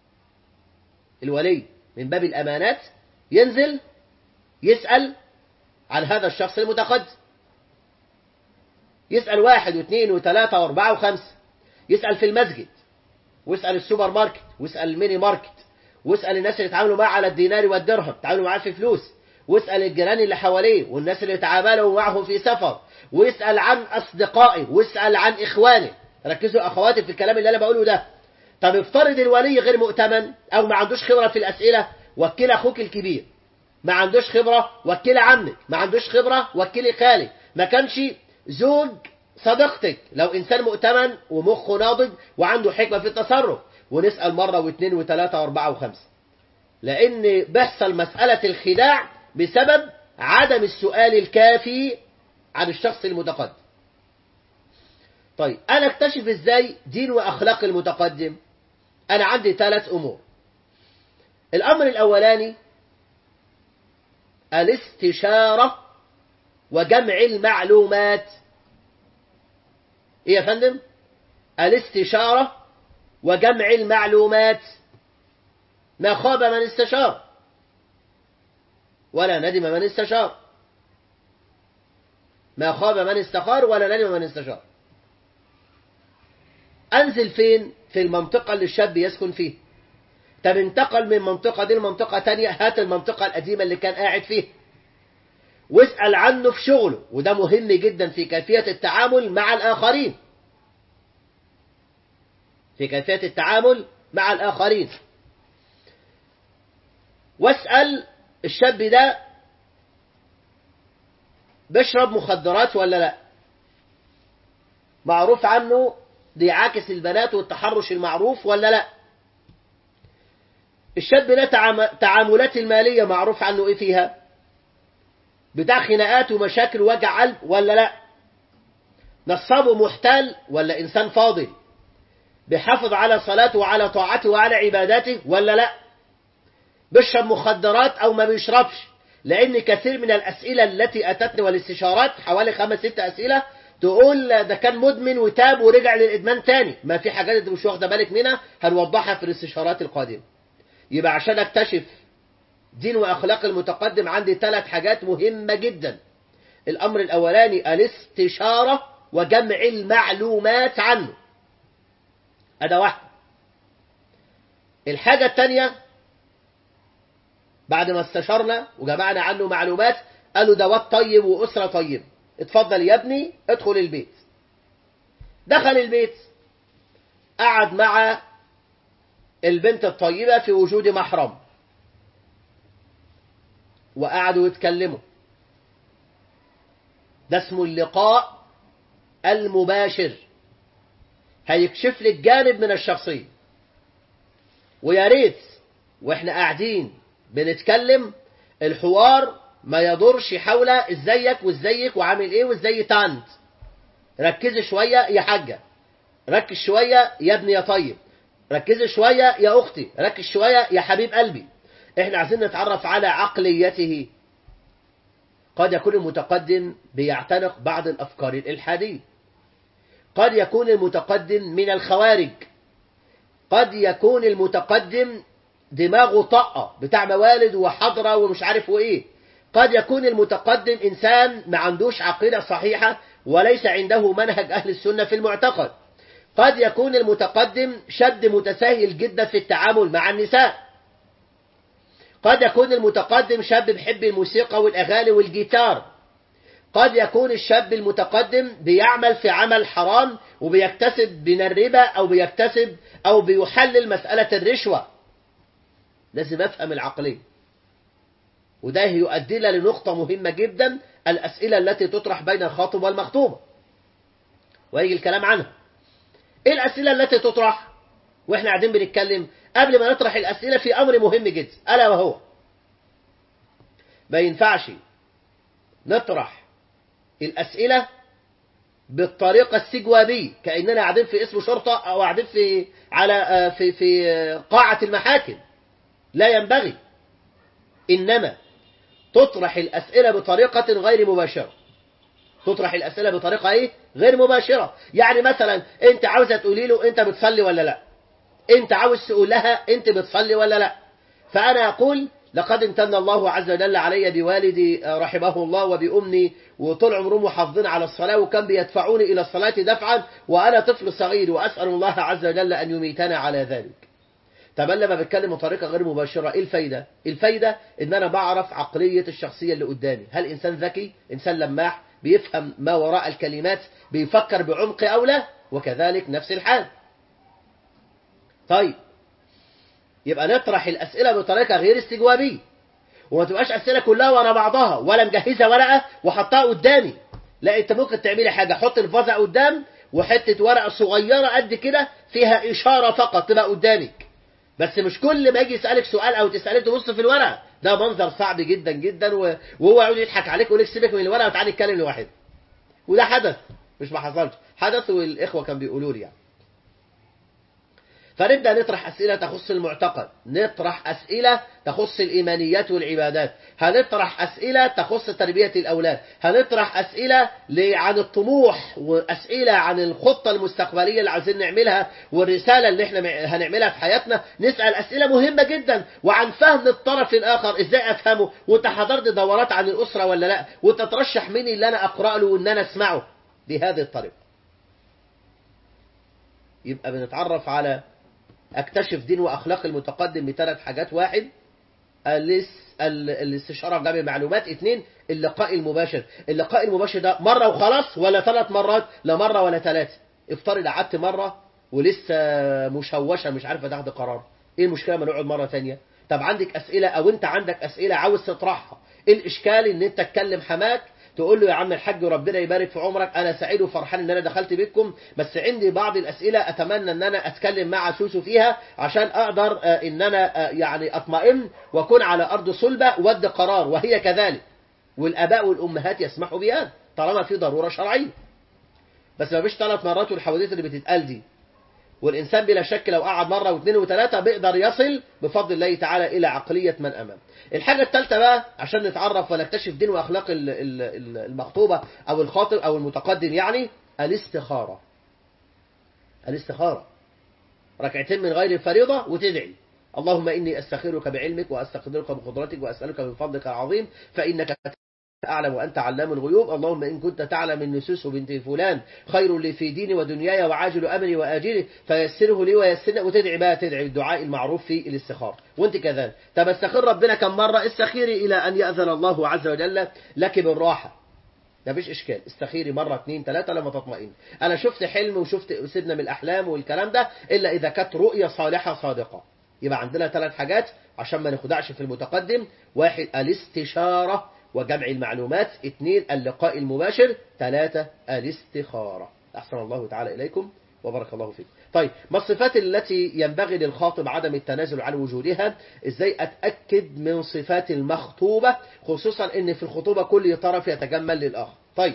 الولي من باب الأمانات ينزل يسأل عن هذا الشخص المتقدم يسأل واحد واثنين وثلاثة واربعة وخمسة يسأل في المسجد ويسأل السوبر ماركت ويسأل الميني ماركت ويسأل الناس اللي يتعاملوا معاه على الدينار والدرهم يتعاملوا معاه في فلوس ويسأل الجيران اللي حواليه والناس اللي يتعاملوا معهم في سفر ويسأل عن أصدقائه ويسأل عن إخوانه ركزوا أخواتي في الكلام اللي أنا بقوله ده طب افترض الولي غير مؤتمن أو ما عندوش خبرة في الأسئلة وكل أخوك الكبير ما عندوش خبرة وكل عمك ما عندوش خبرة وكل خالك ما كانش زوج صديقتك لو إنسان مؤتمن ومخه ناضج وعنده حكمة في التصرف ونسأل مرة واثنين وثلاثة واربعة وخمسة لأن بيحصل مسألة الخداع بسبب عدم السؤال الكافي عن الشخص المتقدم طيب أنا اكتشف إزاي دين وأخلاق المتقدم أنا عندي ثلاث أمور الأمر الأولاني الاستشارة وجمع المعلومات إيه يا فندم الاستشارة وجمع المعلومات ما خاب من استشار ولا ندم من استشار ما خاب من استخار ولا ندم من استشار أنزل فين في المنطقة اللي الشاب يسكن فيه طب انتقل من منطقة دي لمنطقة تانية هات المنطقة القديمة اللي كان قاعد فيها واسأل عنه في شغله وده مهم جدا في كيفية التعامل مع الآخرين في كيفية التعامل مع الآخرين واسأل الشاب ده بيشرب مخدرات ولا لا معروف عنه بيعاكس البنات والتحرش المعروف ولا لا الشاب ده تعاملات المالية معروف عنه ايه فيها بتاع خناقات ومشاكل ووجع قلب ولا لا نصابه محتال ولا إنسان فاضل بيحافظ على صلاته وعلى طاعته وعلى عباداته ولا لا بيشرب مخدرات أو ما بيشربش لأن كثير من الأسئلة التي أتتني والاستشارات حوالي خمس ست أسئلة تقول ده كان مدمن وتاب ورجع للإدمان تاني ما في حاجات انت مش واخدة بالك منها هنوضحها في الاستشارات القادمة يبقى عشان اكتشف دين وأخلاق المتقدم عندي ثلاث حاجات مهمة جدا الأمر الأولاني الاستشارة وجمع المعلومات عنه هذا واحد الحاجة الثانية بعد ما استشرنا وجمعنا عنه معلومات قالوا ده واد طيب وأسرة طيبة اتفضل يا ابني ادخل البيت دخل البيت قعد مع البنت الطيبة في وجود محرم وقعدوا يتكلموا ده اسمه اللقاء المباشر هيكشف لك جانب من الشخصية ويا ريت واحنا قاعدين بنتكلم الحوار ما يدورش حول ازيك وازيك وعامل ايه وازاي تانت ركزي شوية يا حاجة ركز شوية يا ابني يا طيب ركزي شوية يا اختي ركز شوية يا حبيب قلبي احنا عايزين نتعرف على عقليته قد يكون المتقدم بيعتنق بعض الافكار الالحاديه قد يكون المتقدم من الخوارج قد يكون المتقدم دماغه طاقة بتاع موالد وحضرة ومش عارف وايه قد يكون المتقدم إنسان ما عندوش عقيدة صحيحة وليس عنده منهج أهل السنة في المعتقد قد يكون المتقدم شد متساهل جدا في التعامل مع النساء قد يكون المتقدم شاب بيحب الموسيقى والأغاني والجيتار قد يكون الشاب المتقدم بيعمل في عمل حرام وبيكتسب من الربا أو بيكتسب أو بيحلل مسألة الرشوة لازم أفهم العقلية وده يؤدينا لنقطة مهمة جدا الأسئلة التي تطرح بين الخاطب والمخطوبة ويجي الكلام عنها ايه الأسئلة التي تطرح واحنا قاعدين بنتكلم قبل ما نطرح الأسئلة في أمر مهم جدا ألا وهو ما ينفعش نطرح الأسئلة بالطريقة السجوابية كأننا قاعدين في اسم شرطة أو قاعدين في على في في قاعة المحاكم لا ينبغي إنما تطرح الأسئلة بطريقة غير مباشرة تطرح الأسئلة بطريقة إيه؟ غير مباشرة يعني مثلا أنت عاوزة تقولي له أنت بتصلي ولا لا أنت عاوز تقول لها أنت بتصلي ولا لا فأنا أقول لقد امتن الله عز وجل علي بوالدي رحمه الله وبأمي وطول عمرهم محافظين على الصلاة وكان بيدفعوني إلى الصلاة دفعا وأنا طفل صغير وأسأل الله عز وجل أن يميتنا على ذلك طب لما بتكلم بطريقة غير مباشرة ايه الفايدة الفايدة ان انا بعرف عقلية الشخصية اللي قدامي هل انسان ذكي انسان لماح بيفهم ما وراء الكلمات بيفكر بعمق او لا وكذلك نفس الحال طيب يبقى نطرح الاسئلة بطريقة غير استجوابية وما تبقاش اسئلة كلها ورا بعضها ولا مجهزة ورقة وحطها قدامي لا انت ممكن تعملي حاجة حط الفازة قدام وحتة ورقة صغيرة قد كده فيها اشارة فقط تبقى قدامك بس مش كل ما يجي يسألك سؤال أو تسألك تبص في الورقة ده منظر صعب جدا جدا وهو يقعد يضحك عليك ويقول لك سيبك من الورقة وتعالى نتكلم لوحدنا وده حدث مش ما حصلش حدث والإخوة كانوا بيقولوا لي يعني فنبدأ نطرح أسئلة تخص المعتقد نطرح أسئلة تخص الإيمانيات والعبادات هنطرح أسئلة تخص تربية الأولاد هنطرح أسئلة عن الطموح وأسئلة عن الخطة المستقبلية اللي عايزين نعملها والرسالة اللي احنا هنعملها في حياتنا نسأل أسئلة مهمة جدا وعن فهم الطرف الآخر إزاي أفهمه وانت حضرت دورات عن الأسرة ولا لا وانت ترشح مين اللي أنا أقرأ له وإن أنا أسمعه بهذه الطريقة يبقى بنتعرف على اكتشف دين واخلاق المتقدم بثلاث حاجات واحد الاستشارة جمع معلومات اثنين اللقاء المباشر اللقاء المباشر ده مرة وخلاص ولا ثلاث مرات لا مرة ولا ثلاثة افترض قعدت مرة ولسه مشوشة مش عارفة تاخد قرار ايه المشكلة ما نقعد مرة تانية طب عندك اسئلة او انت عندك اسئلة عاوز تطرحها ايه الاشكال ان انت تكلم حماك تقول له يا عم الحاج ربنا يبارك في عمرك انا سعيد وفرحان ان انا دخلت بيتكم بس عندي بعض الاسئله اتمنى ان انا اتكلم مع سوسو فيها عشان اقدر ان انا يعني اطمئن واكون على ارض صلبه ود قرار وهي كذلك والاباء والامهات يسمحوا بهذا طالما في ضروره شرعيه بس ما فيش ثلاث مرات والحوادث اللي بتتقال دي والإنسان بلا شك لو قعد مرة واثنين وثلاثة بيقدر يصل بفضل الله تعالى إلى عقلية من أمام الحاجة الثالثة بقى عشان نتعرف ونكتشف دين وأخلاق المخطوبة أو الخاطب أو المتقدم يعني الاستخارة الاستخارة ركعتين من غير الفريضة وتدعي اللهم إني أستخيرك بعلمك وأستقدرك بقدرتك وأسألك من فضلك العظيم فإنك أعلم وأنت علام الغيوب اللهم إن كنت تعلم النسوس بنت فلان خير لي في ديني ودنياي وعاجل أمري وآجله فيسره لي ويسرني وتدعي بقى تدعي الدعاء المعروف في الاستخارة وانت كذلك طب استخير ربنا كم مرة استخيري إلى أن يأذن الله عز وجل لك بالراحة ده مفيش إشكال استخيري مرة اثنين ثلاثة لما تطمئن أنا شفت حلم وشفت سيدنا من الأحلام والكلام ده إلا إذا كانت رؤية صالحة صادقة يبقى عندنا ثلاث حاجات عشان ما نخدعش في المتقدم واحد الاستشارة وجمع المعلومات اثنين اللقاء المباشر ثلاثة الاستخارة أحسن الله تعالى إليكم وبارك الله فيكم طيب ما الصفات التي ينبغي للخاطب عدم التنازل عن وجودها ازاي اتأكد من صفات المخطوبة خصوصا ان في الخطوبة كل طرف يتجمل للآخر طيب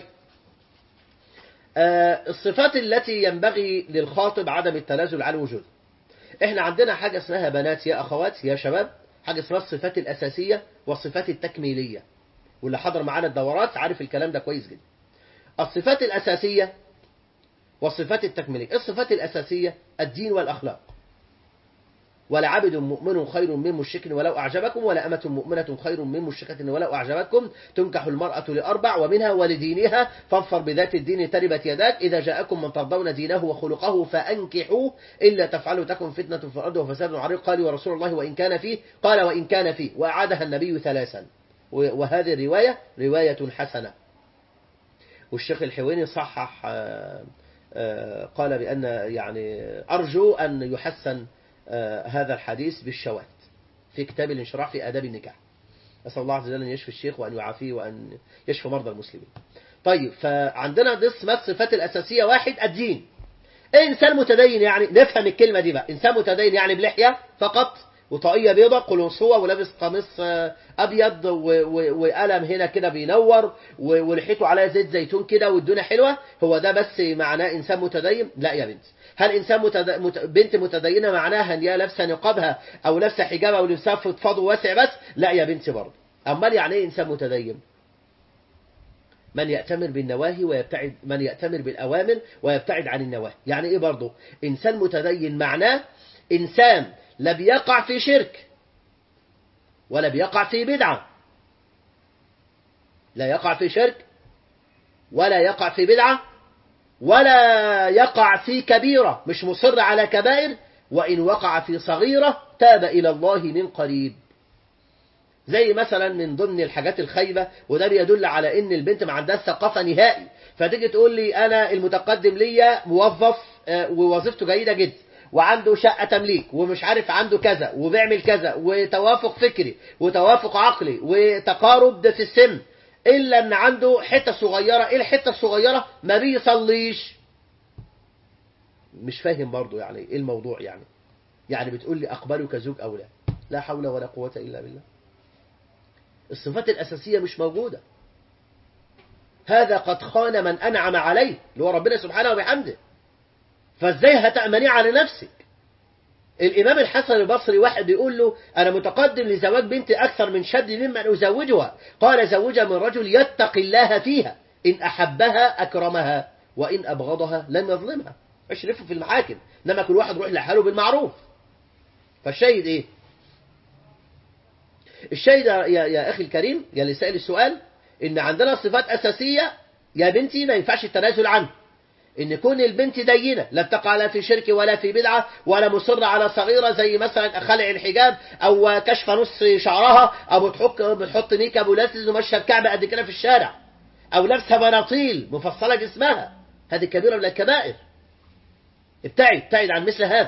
آه الصفات التي ينبغي للخاطب عدم التنازل عن وجودها احنا عندنا حاجة اسمها بنات يا أخوات يا شباب حاجة اسمها الصفات الأساسية والصفات التكميلية واللي حضر معانا الدورات عارف الكلام ده كويس جدا الصفات الأساسية والصفات التكميلية الصفات الأساسية الدين والأخلاق ولعبد مؤمن خير من مشرك ولو أعجبكم ولا أمة مؤمنة خير من مشركة ولو أعجبتكم تنكح المرأة لأربع ومنها ولدينها فاظفر بذات الدين تربت يداك إذا جاءكم من ترضون دينه وخلقه فأنكحوه إلا تفعلوا تكن فتنة في الأرض وفساد عريق قال ورسول الله وإن كان فيه قال وإن كان فيه وأعادها النبي ثلاثا وهذه الرواية رواية حسنة والشيخ الحويني صحح قال بأن يعني أرجو أن يحسن هذا الحديث بالشواذ في كتاب الانشراح في آداب النكاح أسأل الله عز وجل أن يشفي الشيخ وأن يعافيه وأن يشفي مرضى المسلمين طيب فعندنا دي اسمها الصفات الأساسية واحد الدين إنسان متدين يعني نفهم الكلمة دي بقى إنسان متدين يعني بلحية فقط وطاقية بيضة قلنصوة ولابس قميص أبيض وقلم هنا كده بينور ولحيته عليها زيت زيتون كده والدنيا حلوة هو ده بس معناه إنسان متدين لا يا بنت هل إنسان متد... مت... بنت متدينة معناها أن هي لابسة نقابها أو لابسة حجابها ولبسها فضفاض وواسع بس لا يا بنتي برضه أمال يعني إيه إنسان متدين من يأتمر بالنواهي ويبتعد من يأتمر بالأوامر ويبتعد عن النواهي يعني إيه برضه إنسان متدين معناه إنسان لا بيقع في شرك ولا بيقع في بدعة لا يقع في شرك ولا يقع في بدعة ولا يقع في كبيرة مش مصر على كبائر وإن وقع في صغيرة تاب إلى الله من قريب زي مثلا من ضمن الحاجات الخايبة وده بيدل على ان البنت ما عندهاش ثقافة نهائي فتيجي تقول لي انا المتقدم ليا موظف ووظيفته جيدة جدا وعنده شقة تمليك ومش عارف عنده كذا وبيعمل كذا وتوافق فكري وتوافق عقلي وتقارب في السن إلا أن عنده حتة صغيرة إيه الحتة الصغيرة ما بيصليش مش فاهم برضو يعني إيه الموضوع يعني يعني بتقول لي أقبلك زوج أو لا لا حول ولا قوة إلا بالله الصفات الأساسية مش موجودة هذا قد خان من أنعم عليه اللي هو ربنا سبحانه وبحمده فازاي هتأمني على نفسك الإمام الحسن البصري واحد يقول له أنا متقدم لزواج بنتي أكثر من شد ممن أزوجها قال زوجها من رجل يتقي الله فيها إن أحبها أكرمها وإن أبغضها لم يظلمها مش لفوا في المحاكم إنما كل واحد يروح لحاله بالمعروف فالشاهد إيه الشاهد يا, يا أخي الكريم يا اللي سأل السؤال إن عندنا صفات أساسية يا بنتي ما ينفعش التنازل عنها ان كون البنت دينة لا بتقع لا في شرك ولا في بدعة ولا مصرة على صغيرة زي مثلا خلع الحجاب او كشف نص شعرها او بتحط بتحط ميك اب ولاسز وماشيه بكعب قد كده في الشارع او لابسه بناطيل مفصله جسمها هذه كبيره من الكبائر ابتعد ابتعد عن مثل هذا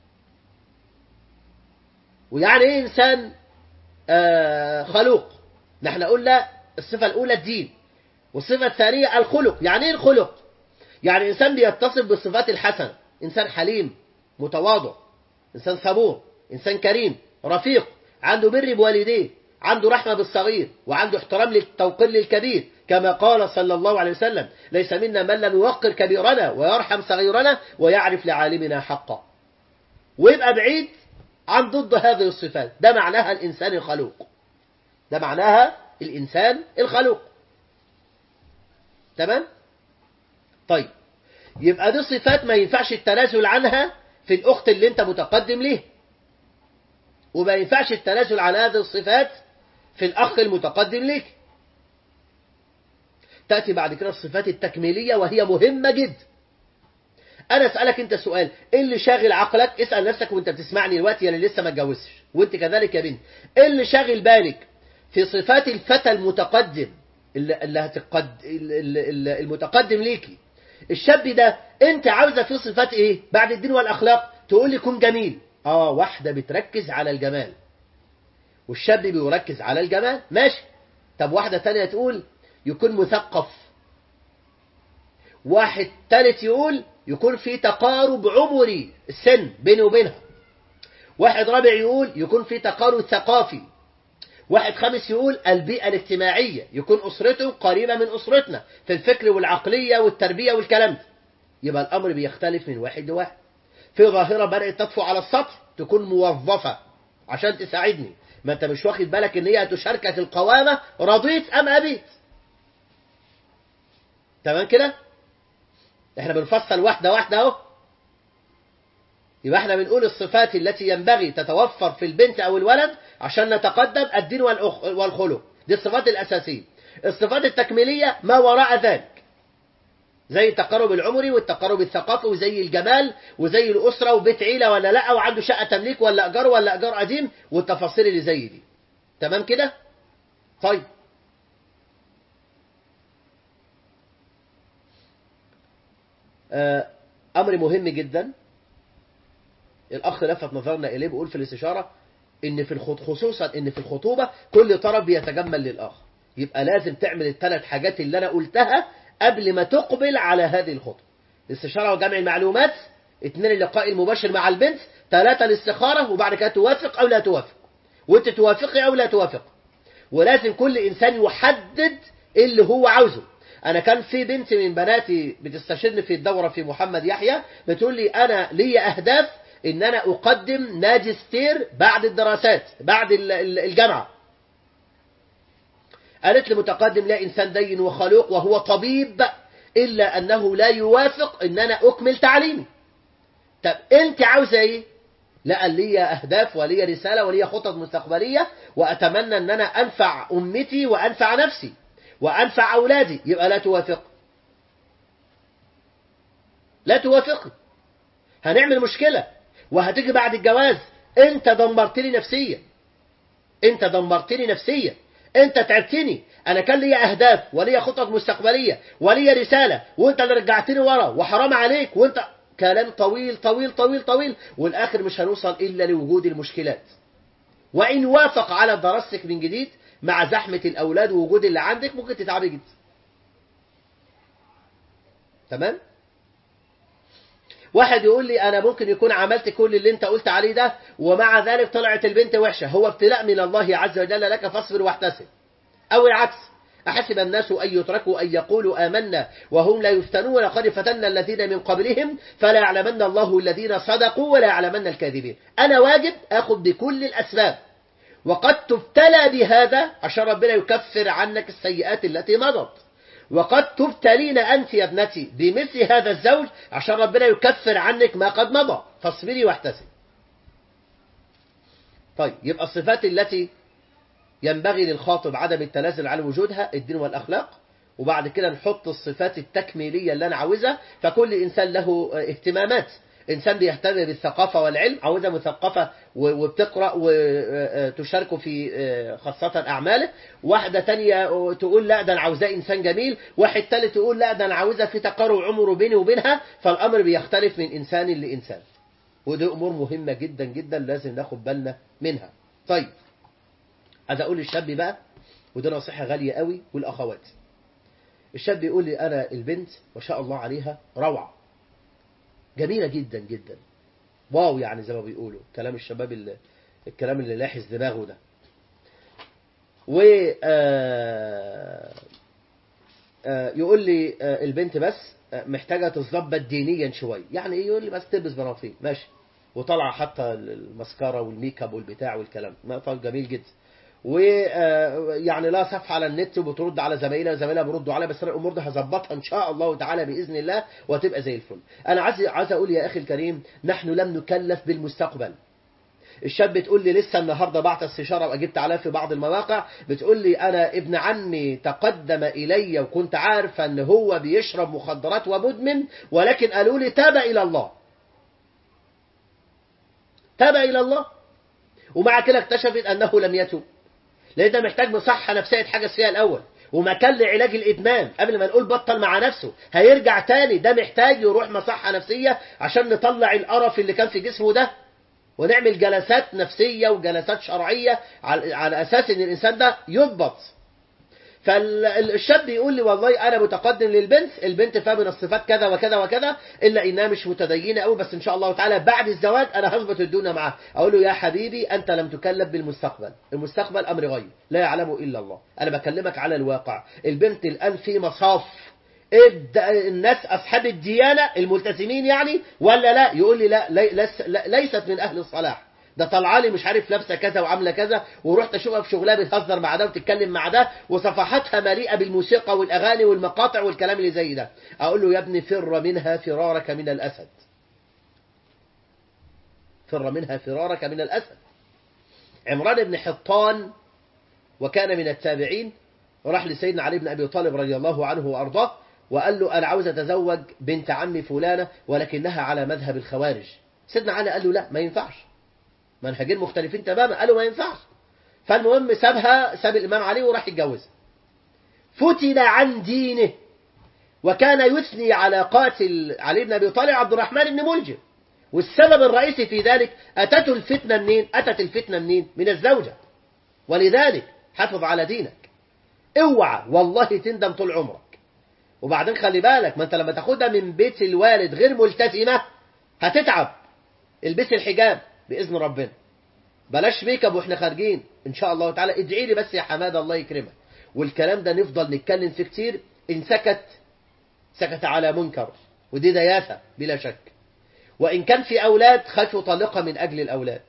ويعني ايه انسان آه خلوق نحن قلنا الصفه الاولى الدين والصفه الثانيه الخلق يعني ايه الخلق يعني إنسان بيتصف بالصفات الحسنة إنسان حليم متواضع إنسان صبور إنسان كريم رفيق عنده بر بوالديه عنده رحمة بالصغير وعنده احترام للتوقير للكبير كما قال صلى الله عليه وسلم ليس منا من لم يوقر كبيرنا ويرحم صغيرنا ويعرف لعالمنا حقا ويبقى بعيد عن ضد هذه الصفات ده معناها الإنسان الخلوق ده معناها الإنسان الخلوق تمام طيب يبقى دي صفات ما ينفعش التنازل عنها في الأخت اللي انت متقدم ليه وما ينفعش التنازل عن هذه الصفات في الأخ المتقدم ليك تأتي بعد كده الصفات التكميلية وهي مهمة جدا أنا أسألك أنت سؤال إيه اللي شاغل عقلك اسأل نفسك وأنت بتسمعني دلوقتي اللي لسه ما اتجوزتش وأنت كذلك يا بنت إيه اللي شاغل بالك في صفات الفتى المتقدم اللي, اللي هتقد... اللي المتقدم ليكي الشاب ده انت عاوزه فيه صفات ايه بعد الدين والاخلاق تقول لي كن جميل اه واحده بتركز على الجمال والشاب بيركز على الجمال ماشي طب واحده تانية تقول يكون مثقف واحد تالت يقول يكون في تقارب عمري السن بيني وبينها واحد رابع يقول يكون في تقارب ثقافي واحد خامس يقول البيئة الاجتماعية يكون أسرته قريبة من أسرتنا في الفكر والعقلية والتربية والكلام ده يبقى الأمر بيختلف من واحد لواحد في ظاهرة بدأت تطفو على السطح تكون موظفة عشان تساعدني ما انت مش واخد بالك ان هي تشاركك القوامة رضيت ام ابيت تمام كده احنا بنفصل واحدة واحدة اهو يبقى احنا بنقول الصفات التي ينبغي تتوفر في البنت او الولد عشان نتقدم الدين والخلق دي الصفات الأساسية الصفات التكميلية ما وراء ذلك زي التقارب العمري والتقارب الثقافي وزي الجمال وزي الأسرة وبيت عيلة ولا لا وعنده شقة تمليك ولا إيجار ولا إيجار قديم والتفاصيل اللي زي دي تمام كده؟ طيب أمر مهم جدا الأخ لفت نظرنا إليه بيقول في الاستشارة ان في الخط خصوصا ان في الخطوبة كل طرف بيتجمل للآخر يبقى لازم تعمل الثلاث حاجات اللي أنا قلتها قبل ما تقبل على هذه الخطوة الاستشارة وجمع المعلومات اثنين اللقاء المباشر مع البنت ثلاثة الاستخارة وبعد كده توافق أو لا توافق وانت توافقي أو لا توافق ولازم كل إنسان يحدد اللي هو عاوزه أنا كان في بنت من بناتي بتستشيرني في الدورة في محمد يحيى بتقول لي أنا لي أهداف إن أنا أقدم ماجستير بعد الدراسات بعد الجامعة قالت لي متقدم لا إنسان دين وخلوق وهو طبيب إلا أنه لا يوافق إن أنا أكمل تعليمي طب أنت عاوزة إيه لا لي أهداف ولي رسالة ولي خطط مستقبلية وأتمنى أن أنا أنفع أمتي وأنفع نفسي وأنفع أولادي يبقى لا توافق لا توافقي هنعمل مشكلة وهتيجي بعد الجواز انت دمرتني نفسيا انت دمرتني نفسيا انت تعبتني انا كان لي اهداف ولي خطط مستقبليه ولي رساله وانت اللي رجعتني ورا وحرام عليك وانت كلام طويل طويل طويل طويل والاخر مش هنوصل الا لوجود المشكلات وان وافق على دراستك من جديد مع زحمه الاولاد ووجود اللي عندك ممكن تتعبي جدا تمام واحد يقول لي انا ممكن يكون عملت كل اللي انت قلت عليه ده ومع ذلك طلعت البنت وحشه هو ابتلاء من الله عز وجل لك فاصبر واحتسب او العكس أحسب الناس أن يتركوا أن يقولوا آمنا وهم لا يفتنون لقد فتنا الذين من قبلهم فلا يعلمن الله الذين صدقوا ولا يعلمن الكاذبين أنا واجب أخذ بكل الأسباب وقد تبتلى بهذا عشان ربنا يكفر عنك السيئات التي مضت وقد تبتلين أنت يا ابنتي بمثل هذا الزوج عشان ربنا يكفر عنك ما قد مضى فاصبري واحتسبي طيب يبقى الصفات التي ينبغي للخاطب عدم التنازل عن وجودها الدين والأخلاق وبعد كده نحط الصفات التكميلية اللي أنا عاوزها فكل إنسان له اهتمامات إنسان بيهتم بالثقافة والعلم عاوزة مثقفة وبتقرأ وتشاركه في خاصة أعماله واحدة تانية تقول لا ده أنا عاوزاه إنسان جميل واحد تالت يقول لا ده أنا عاوزة في تقارب عمره بيني وبينها فالأمر بيختلف من إنسان لإنسان ودي أمور مهمة جدا جدا لازم ناخد بالنا منها طيب هذا أقول للشاب بقى ودي نصيحة غالية قوي والأخوات الشاب يقول لي أنا البنت ما شاء الله عليها روعة جميلة جدا جدا واو يعني زي ما بيقولوا كلام الشباب اللي الكلام اللي لاحظ دماغه ده و يقول لي البنت بس محتاجة تتظبط دينيا شوية يعني ايه يقول لي بس تلبس بناطيل ماشي وطالعة حتى المسكرة والميك اب والبتاع والكلام ما طيب جميل جدا ويعني لا صفحة على النت وبترد على زمايلها زمايلها بيردوا عليها بس الامور دي هظبطها ان شاء الله تعالى باذن الله وهتبقى زي الفل انا عايز عايز اقول يا اخي الكريم نحن لم نكلف بالمستقبل الشاب بتقول لي لسه النهارده بعت استشاره واجبت عليها في بعض المواقع بتقول لي انا ابن عمي تقدم الي وكنت عارفه ان هو بيشرب مخدرات ومدمن ولكن قالوا لي تاب الى الله تاب الى الله ومع كده اكتشفت انه لم يتوب لان ده محتاج مصحة نفسية يتحجز فيها الأول ومكان لعلاج الإدمان قبل ما نقول بطل مع نفسه هيرجع تاني ده محتاج يروح مصحة نفسية عشان نطلع القرف اللي كان في جسمه ده ونعمل جلسات نفسية وجلسات شرعية على أساس إن الإنسان ده يضبط فالشاب يقول لي والله انا متقدم للبنت البنت فيها من الصفات كذا وكذا وكذا الا انها مش متدينه قوي بس ان شاء الله تعالى بعد الزواج انا هظبط الدنيا معاها اقول له يا حبيبي انت لم تكلف بالمستقبل المستقبل امر غيب لا يعلمه الا الله انا بكلمك على الواقع البنت الان في مصاف الناس اصحاب الديانه الملتزمين يعني ولا لا يقول لي لا ليست من اهل الصلاح ده طالعه لي مش عارف لابسه كذا وعامله كذا ورحت اشوفها في شغلها بتهزر مع ده وتتكلم مع ده وصفحاتها مليئه بالموسيقى والاغاني والمقاطع والكلام اللي زي ده اقول له يا ابني فر منها فرارك من الاسد فر منها فرارك من الاسد عمران بن حطان وكان من التابعين راح لسيدنا علي بن ابي طالب رضي الله عنه وارضاه وقال له انا عاوز اتزوج بنت عمي فلانه ولكنها على مذهب الخوارج سيدنا علي قال له لا ما ينفعش منهجين مختلفين تماما قالوا ما ينفعش فالمهم سابها ساب الإمام علي وراح يتجوزها فتن عن دينه وكان يثني على قاتل علي بن أبي طالب عبد الرحمن بن ملجم والسبب الرئيسي في ذلك أتته الفتنة منين أتت الفتنة منين من الزوجة ولذلك حافظ على دينك اوعى والله تندم طول عمرك وبعدين خلي بالك ما انت لما تاخدها من بيت الوالد غير ملتزمة هتتعب البس الحجاب بإذن ربنا بلاش ميك اب واحنا خارجين ان شاء الله تعالى ادعي لي بس يا حماده الله يكرمك والكلام ده نفضل نتكلم فيه كتير ان سكت سكت على منكر ودي دياثه بلا شك وان كان في اولاد خافوا طلقه من اجل الاولاد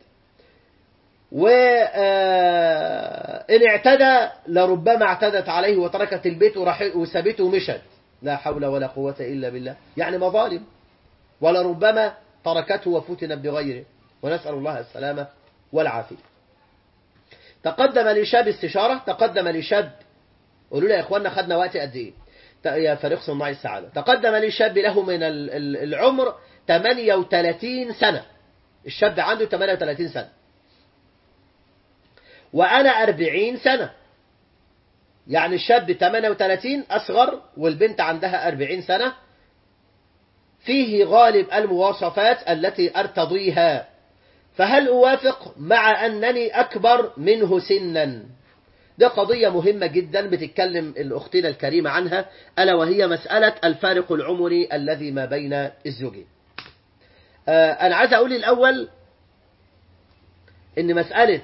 وإن اعتدى لربما اعتدت عليه وتركت البيت وسابته ومشت لا حول ولا قوة إلا بالله يعني مظالم ولربما تركته وفتن بغيره ونسأل الله السلامة والعافية تقدم لشاب استشارة تقدم لشاب قولوا لي يا إخواننا خدنا وقت قد إيه يا فريق صناع السعادة تقدم لشاب له من العمر 38 سنة الشاب عنده 38 سنة وأنا 40 سنة يعني الشاب 38 أصغر والبنت عندها 40 سنة فيه غالب المواصفات التي أرتضيها فهل أوافق مع أنني أكبر منه سنا ده قضية مهمة جدا بتتكلم الأختنا الكريمة عنها ألا وهي مسألة الفارق العمري الذي ما بين الزوجين آه أنا عايز أقول الأول إن مسألة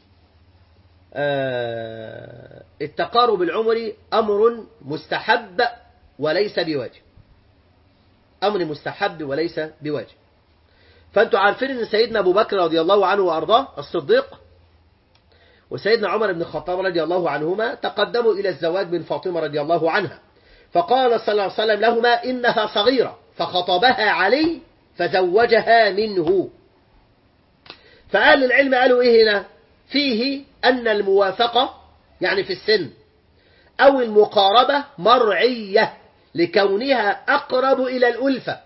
آه التقارب العمري أمر مستحب وليس بواجب أمر مستحب وليس بواجب فأنتوا عارفين أن سيدنا أبو بكر رضي الله عنه وأرضاه الصديق وسيدنا عمر بن الخطاب رضي الله عنهما تقدموا إلى الزواج من فاطمة رضي الله عنها فقال صلى الله عليه وسلم لهما إنها صغيرة فخطبها علي فزوجها منه فأهل العلم قالوا إيه هنا فيه أن الموافقة يعني في السن أو المقاربة مرعية لكونها أقرب إلى الألفة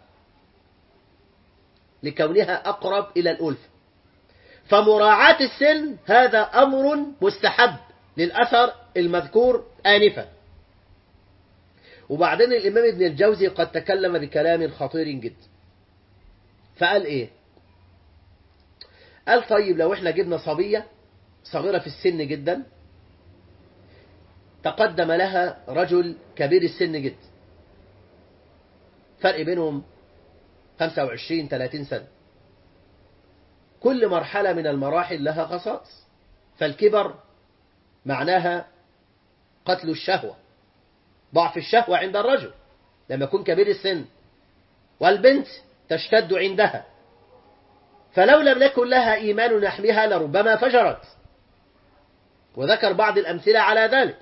لكونها أقرب إلى الألفة فمراعاة السن هذا أمر مستحب للأثر المذكور آنفا وبعدين الإمام ابن الجوزي قد تكلم بكلام خطير جدا فقال إيه قال طيب لو احنا جبنا صبية صغيرة في السن جدا تقدم لها رجل كبير السن جدا فرق بينهم 25 30 سنة كل مرحلة من المراحل لها خصائص فالكبر معناها قتل الشهوة ضعف الشهوة عند الرجل لما يكون كبير السن والبنت تشتد عندها فلو لم يكن لها إيمان يحميها لربما فجرت وذكر بعض الأمثلة على ذلك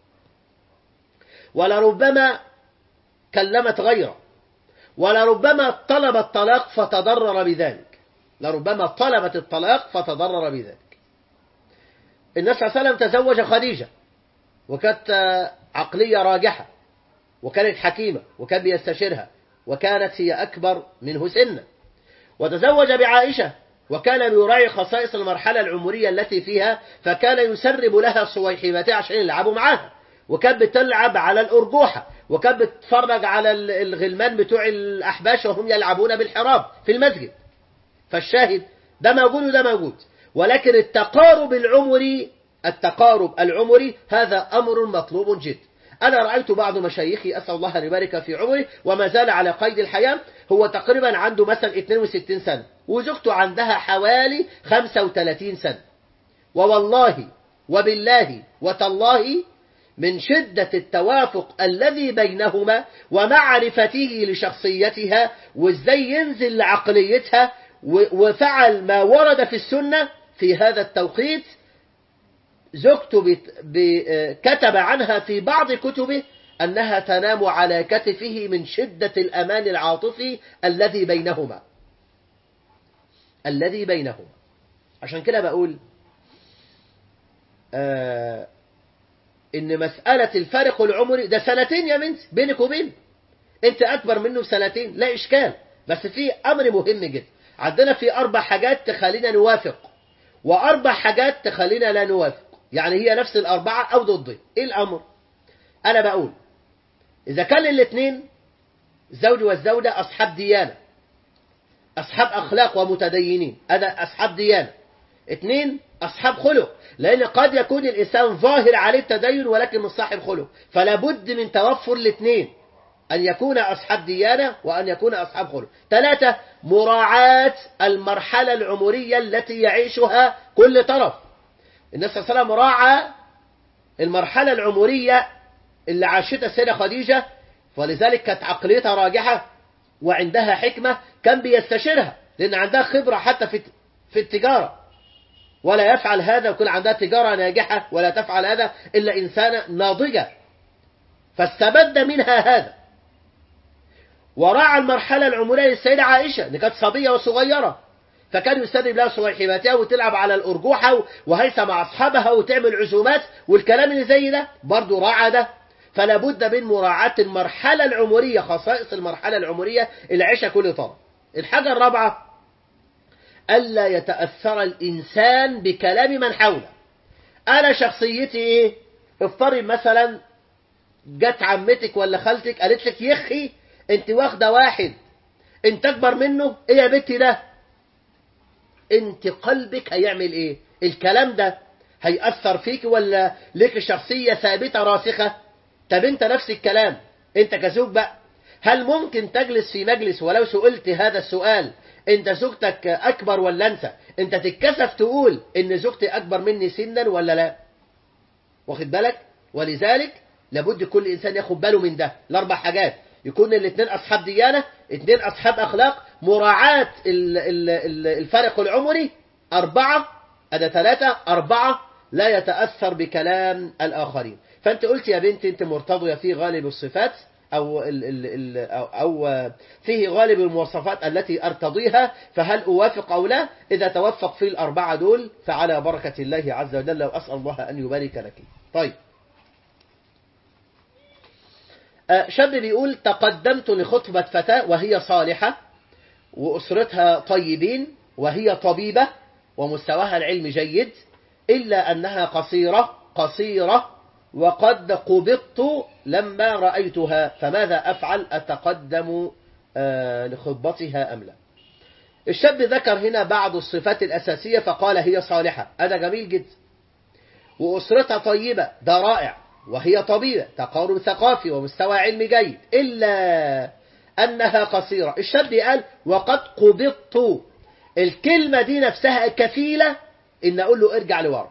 ولربما كلمت غيره ولربما طلب الطلاق فتضرر بذلك لربما طلبت الطلاق فتضرر بذلك النبي صلى الله عليه وسلم تزوج خديجة وكانت عقلية راجحة وكانت حكيمة وكان بيستشيرها وكانت هي أكبر منه سنا وتزوج بعائشة وكان يراعي خصائص المرحلة العمرية التي فيها فكان يسرب لها صويحبتها عشان يلعبوا معاها وكانت بتلعب على الأرجوحة وكانت بتتفرج على الغلمان بتوع الأحباش وهم يلعبون بالحراب في المسجد فالشاهد ده موجود وده موجود ولكن التقارب العمري التقارب العمري هذا أمر مطلوب جدا أنا رأيت بعض مشايخي أسأل الله أن يبارك في عمره وما زال على قيد الحياة هو تقريبا عنده مثلا 62 سنة وزوجته عندها حوالي 35 سنة ووالله وبالله وتالله من شدة التوافق الذي بينهما ومعرفته لشخصيتها وازاي ينزل لعقليتها وفعل ما ورد في السنة في هذا التوقيت زوجته كتب عنها في بعض كتبه أنها تنام على كتفه من شدة الأمان العاطفي الذي بينهما الذي بينهما عشان كده بقول آه إن مسألة الفارق العمري ده سنتين يا بنت بينك وبين أنت أكبر منه بسنتين لا إشكال بس في أمر مهم جدا عندنا في أربع حاجات تخلينا نوافق وأربع حاجات تخلينا لا نوافق يعني هي نفس الأربعة أو ضدي إيه الأمر أنا بقول إذا كان الاثنين الزوج والزوجة أصحاب ديانة أصحاب أخلاق ومتدينين هذا أصحاب ديانة اثنين أصحاب خلق لأن قد يكون الإنسان ظاهر عليه التدين ولكن مش صاحب خلق فلا بد من توفر الاثنين أن يكون أصحاب ديانة وأن يكون أصحاب خلق ثلاثة مراعاة المرحلة العمرية التي يعيشها كل طرف النبي صلى الله عليه وسلم راعى المرحلة العمرية اللي عاشتها السيدة خديجة ولذلك كانت عقليتها راجحة وعندها حكمة كان بيستشيرها لأن عندها خبرة حتى في في التجارة ولا يفعل هذا ويكون عندها تجارة ناجحة ولا تفعل هذا إلا إنسانة ناضجة فاستبد منها هذا وراعى المرحلة العمرية للسيدة عائشة اللي كانت صبية وصغيرة فكان يستدرب لها صغيحباتها وتلعب على الأرجوحة وهيثة مع أصحابها وتعمل عزومات والكلام اللي زي ده برضه راعى ده فلا بد من مراعاة المرحلة العمرية خصائص المرحلة العمرية اللي عيشها كل طرف الحاجة الرابعة ألا يتأثر الإنسان بكلام من حوله أنا شخصيتي إيه افترض مثلا جت عمتك ولا خالتك قالت لك يخي انت واخدة واحد انت اكبر منه ايه يا بنتي ده انت قلبك هيعمل ايه الكلام ده هيأثر فيك ولا ليك شخصية ثابتة راسخة طب انت نفس الكلام انت كزوج بقى هل ممكن تجلس في مجلس ولو سئلت هذا السؤال انت زوجتك اكبر ولا انت انت تتكسف تقول ان زوجتي اكبر مني سنا ولا لا واخد بالك ولذلك لابد كل انسان ياخد باله من ده الاربع حاجات يكون الاثنين اصحاب ديانه اثنين اصحاب اخلاق مراعاه الفرق العمري اربعه ادي ثلاثه اربعه لا يتاثر بكلام الاخرين فانت قلت يا بنتي انت مرتضيه في غالب الصفات أو, ال ال ال أو, أو فيه غالب المواصفات التي أرتضيها فهل أوافق أو لا إذا توفق في الأربعة دول فعلى بركة الله عز وجل وأسأل الله أن يبارك لك طيب شاب بيقول تقدمت لخطبة فتاة وهي صالحة وأسرتها طيبين وهي طبيبة ومستواها العلمي جيد إلا أنها قصيرة قصيرة وقد قبضت لما رأيتها فماذا أفعل أتقدم لخطبتها أم لا الشاب ذكر هنا بعض الصفات الأساسية فقال هي صالحة هذا جميل جدا وأسرتها طيبة ده رائع وهي طبيبة تقارب ثقافي ومستوى علمي جيد إلا أنها قصيرة الشاب قال وقد قبضت الكلمة دي نفسها كفيلة إن أقول له ارجع لورا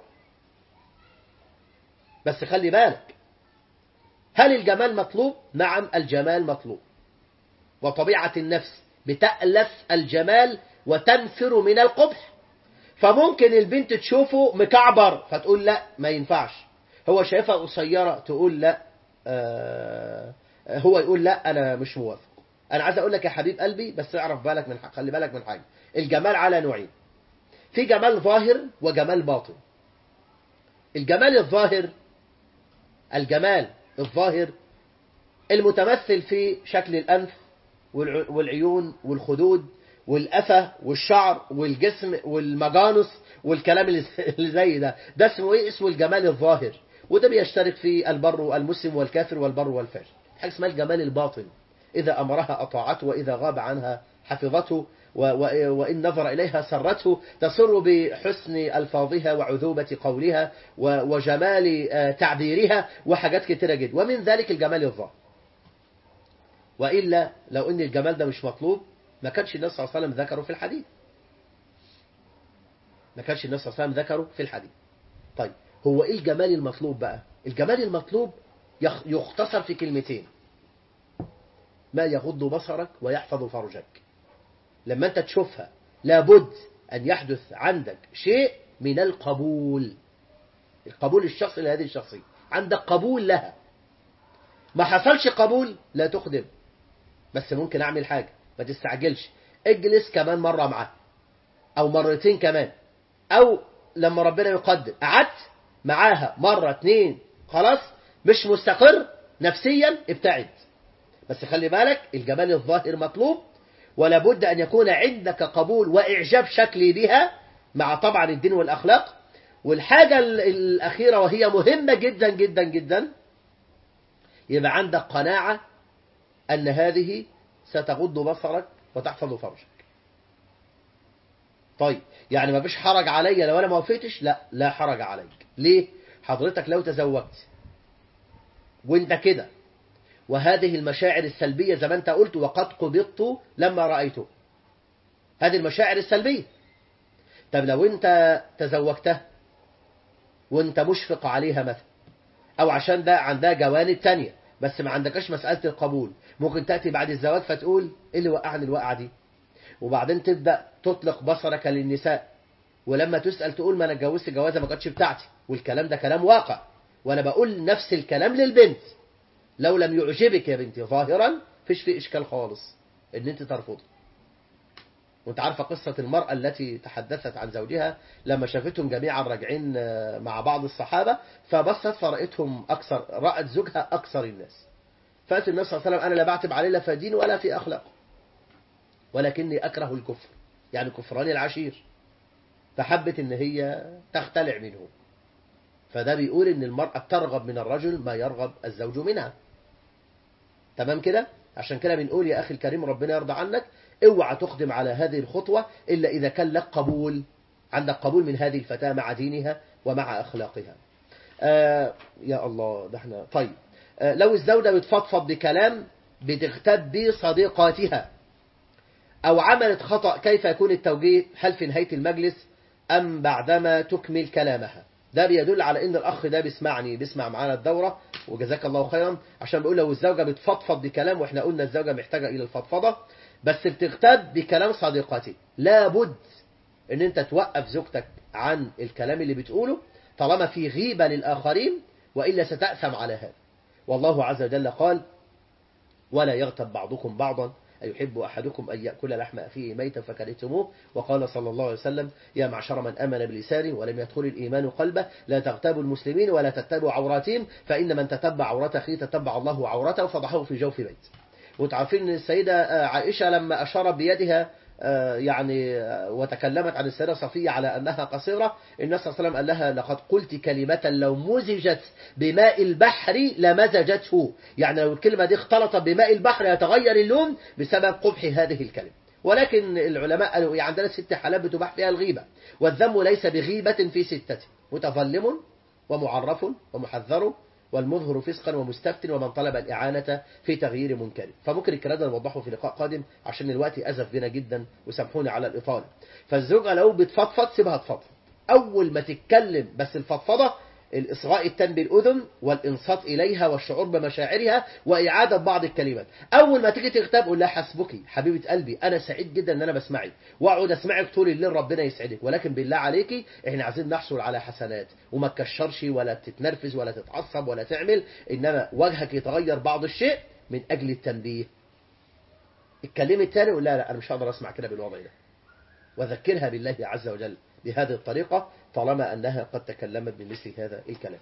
بس خلي بالك هل الجمال مطلوب؟ نعم الجمال مطلوب وطبيعة النفس بتألف الجمال وتنفر من القبح فممكن البنت تشوفه مكعبر فتقول لا ما ينفعش هو شايفها قصيرة تقول لا آه هو يقول لا أنا مش موافق أنا عايز أقول لك يا حبيب قلبي بس اعرف بالك من خلي بالك من حاجة الجمال على نوعين في جمال ظاهر وجمال باطن الجمال الظاهر الجمال الظاهر المتمثل في شكل الأنف والعيون والخدود والأفة والشعر والجسم والمجانس والكلام اللي زي ده ده اسمه ايه اسمه الجمال الظاهر وده بيشترك في البر المسلم والكافر والبر والفاجر حاجه اسمها الجمال الباطن إذا أمرها أطاعته وإذا غاب عنها حفظته وإن نظر إليها سرته تسر بحسن ألفاظها وعذوبة قولها وجمال تعبيرها وحاجات كتيرة جدا ومن ذلك الجمال الظاهر وإلا لو إن الجمال ده مش مطلوب ما كانش النبي صلى الله عليه وسلم ذكره في الحديث ما كانش النبي صلى الله عليه وسلم ذكره في الحديث طيب هو إيه الجمال المطلوب بقى الجمال المطلوب يختصر في كلمتين ما يغض بصرك ويحفظ فرجك لما أنت تشوفها لابد أن يحدث عندك شيء من القبول القبول الشخصي لهذه الشخصية عندك قبول لها ما حصلش قبول لا تقدم بس ممكن أعمل حاجة ما تستعجلش اجلس كمان مرة معاه أو مرتين كمان أو لما ربنا يقدر قعدت معاها مرة اتنين خلاص مش مستقر نفسيا ابتعد بس خلي بالك الجمال الظاهر مطلوب ولا بد أن يكون عندك قبول وإعجاب شكلي بها مع طبعا الدين والأخلاق والحاجة الأخيرة وهي مهمة جدا جدا جدا يبقى عندك قناعة أن هذه ستغض بصرك وتحفظ فرجك طيب يعني ما فيش حرج عليا لو انا ما وافقتش لا لا حرج عليك ليه حضرتك لو تزوجت وانت كده وهذه المشاعر السلبية زي ما انت قلت وقد قبضت لما رأيته هذه المشاعر السلبية طب لو انت تزوجتها وانت مشفق عليها مثلا او عشان ده عندها جوانب تانية بس ما عندكش مسألة القبول ممكن تأتي بعد الزواج فتقول ايه اللي وقعني الوقعة دي وبعدين تبدأ تطلق بصرك للنساء ولما تسأل تقول ما انا اتجوزت جوازة ما كانتش بتاعتي والكلام ده كلام واقع وانا بقول نفس الكلام للبنت لو لم يعجبك يا بنتي ظاهرا فيش فيه اشكال خالص ان انت ترفضي وانت عارفة قصة المرأة التي تحدثت عن زوجها لما شافتهم جميعا راجعين مع بعض الصحابة فبصت فرأتهم أكثر رأت زوجها أكثر الناس فأتي النبي صلى الله عليه وسلم أنا لا بعتب عليه لا في دين ولا في أخلاق ولكني أكره الكفر يعني كفران العشير فحبت ان هي تختلع منه فده بيقول ان المرأة ترغب من الرجل ما يرغب الزوج منها تمام كده عشان كده بنقول يا أخي الكريم ربنا يرضى عنك اوعى تقدم على هذه الخطوة إلا إذا كان لك قبول عندك قبول من هذه الفتاة مع دينها ومع أخلاقها آه يا الله ده احنا طيب آه لو الزوجة بتفضفض بكلام بتغتاب به صديقاتها أو عملت خطأ كيف يكون التوجيه هل في نهاية المجلس أم بعدما تكمل كلامها ده بيدل على ان الاخ ده بيسمعني بيسمع معانا الدورة وجزاك الله خيرا عشان بيقول لو الزوجة بتفضفض بكلام واحنا قلنا الزوجة محتاجة الى الفضفضة بس بتغتاب بكلام صديقتي لابد ان انت توقف زوجتك عن الكلام اللي بتقوله طالما في غيبة للآخرين وإلا ستأثم على هذا والله عز وجل قال ولا يغتب بعضكم بعضا أيحب أحدكم أن يأكل لحم أخيه ميتا فكرهتموه وقال صلى الله عليه وسلم يا معشر من أمن بلسانه ولم يدخل الإيمان قلبه لا تغتابوا المسلمين ولا تتبعوا عوراتهم فإن من تتبع عورات أخيه تتبع الله عورته وفضحه في جوف بيت وتعرفين أن السيدة عائشة لما أشارت بيدها يعني وتكلمت عن السيدة صفية على أنها قصيرة النبي صلى الله عليه وسلم قال لها لقد قلت كلمة لو مزجت بماء البحر لمزجته يعني لو الكلمة دي اختلطت بماء البحر يتغير اللون بسبب قبح هذه الكلمة ولكن العلماء قالوا عندنا ست حالات بتباح فيها الغيبة والذم ليس بغيبة في ستة متظلم ومعرف ومحذر والمظهر فسقا ومستفتن ومن طلب الإعانة في تغيير منكر فممكن الكلام ده نوضحه في لقاء قادم عشان الوقت أزف بنا جدا وسامحوني على الإطالة فالزوجة لو بتفضفض سيبها تفضفض أول ما تتكلم بس الفضفضة الإصغاء التام بالأذن والإنصات إليها والشعور بمشاعرها وإعادة بعض الكلمات أول ما تيجي تغتاب قول لها حسبك حبيبة قلبي أنا سعيد جدا أن أنا بسمعك وأقعد أسمعك طول الليل ربنا يسعدك ولكن بالله عليكي إحنا عايزين نحصل على حسنات وما تكشرش ولا تتنرفز ولا تتعصب ولا تعمل إنما وجهك يتغير بعض الشيء من أجل التنبيه اتكلمت تاني ولا لا, لا أنا مش هقدر أسمع كده بالوضع ده وذكرها بالله عز وجل بهذه الطريقة طالما أنها قد تكلمت بمثل هذا الكلام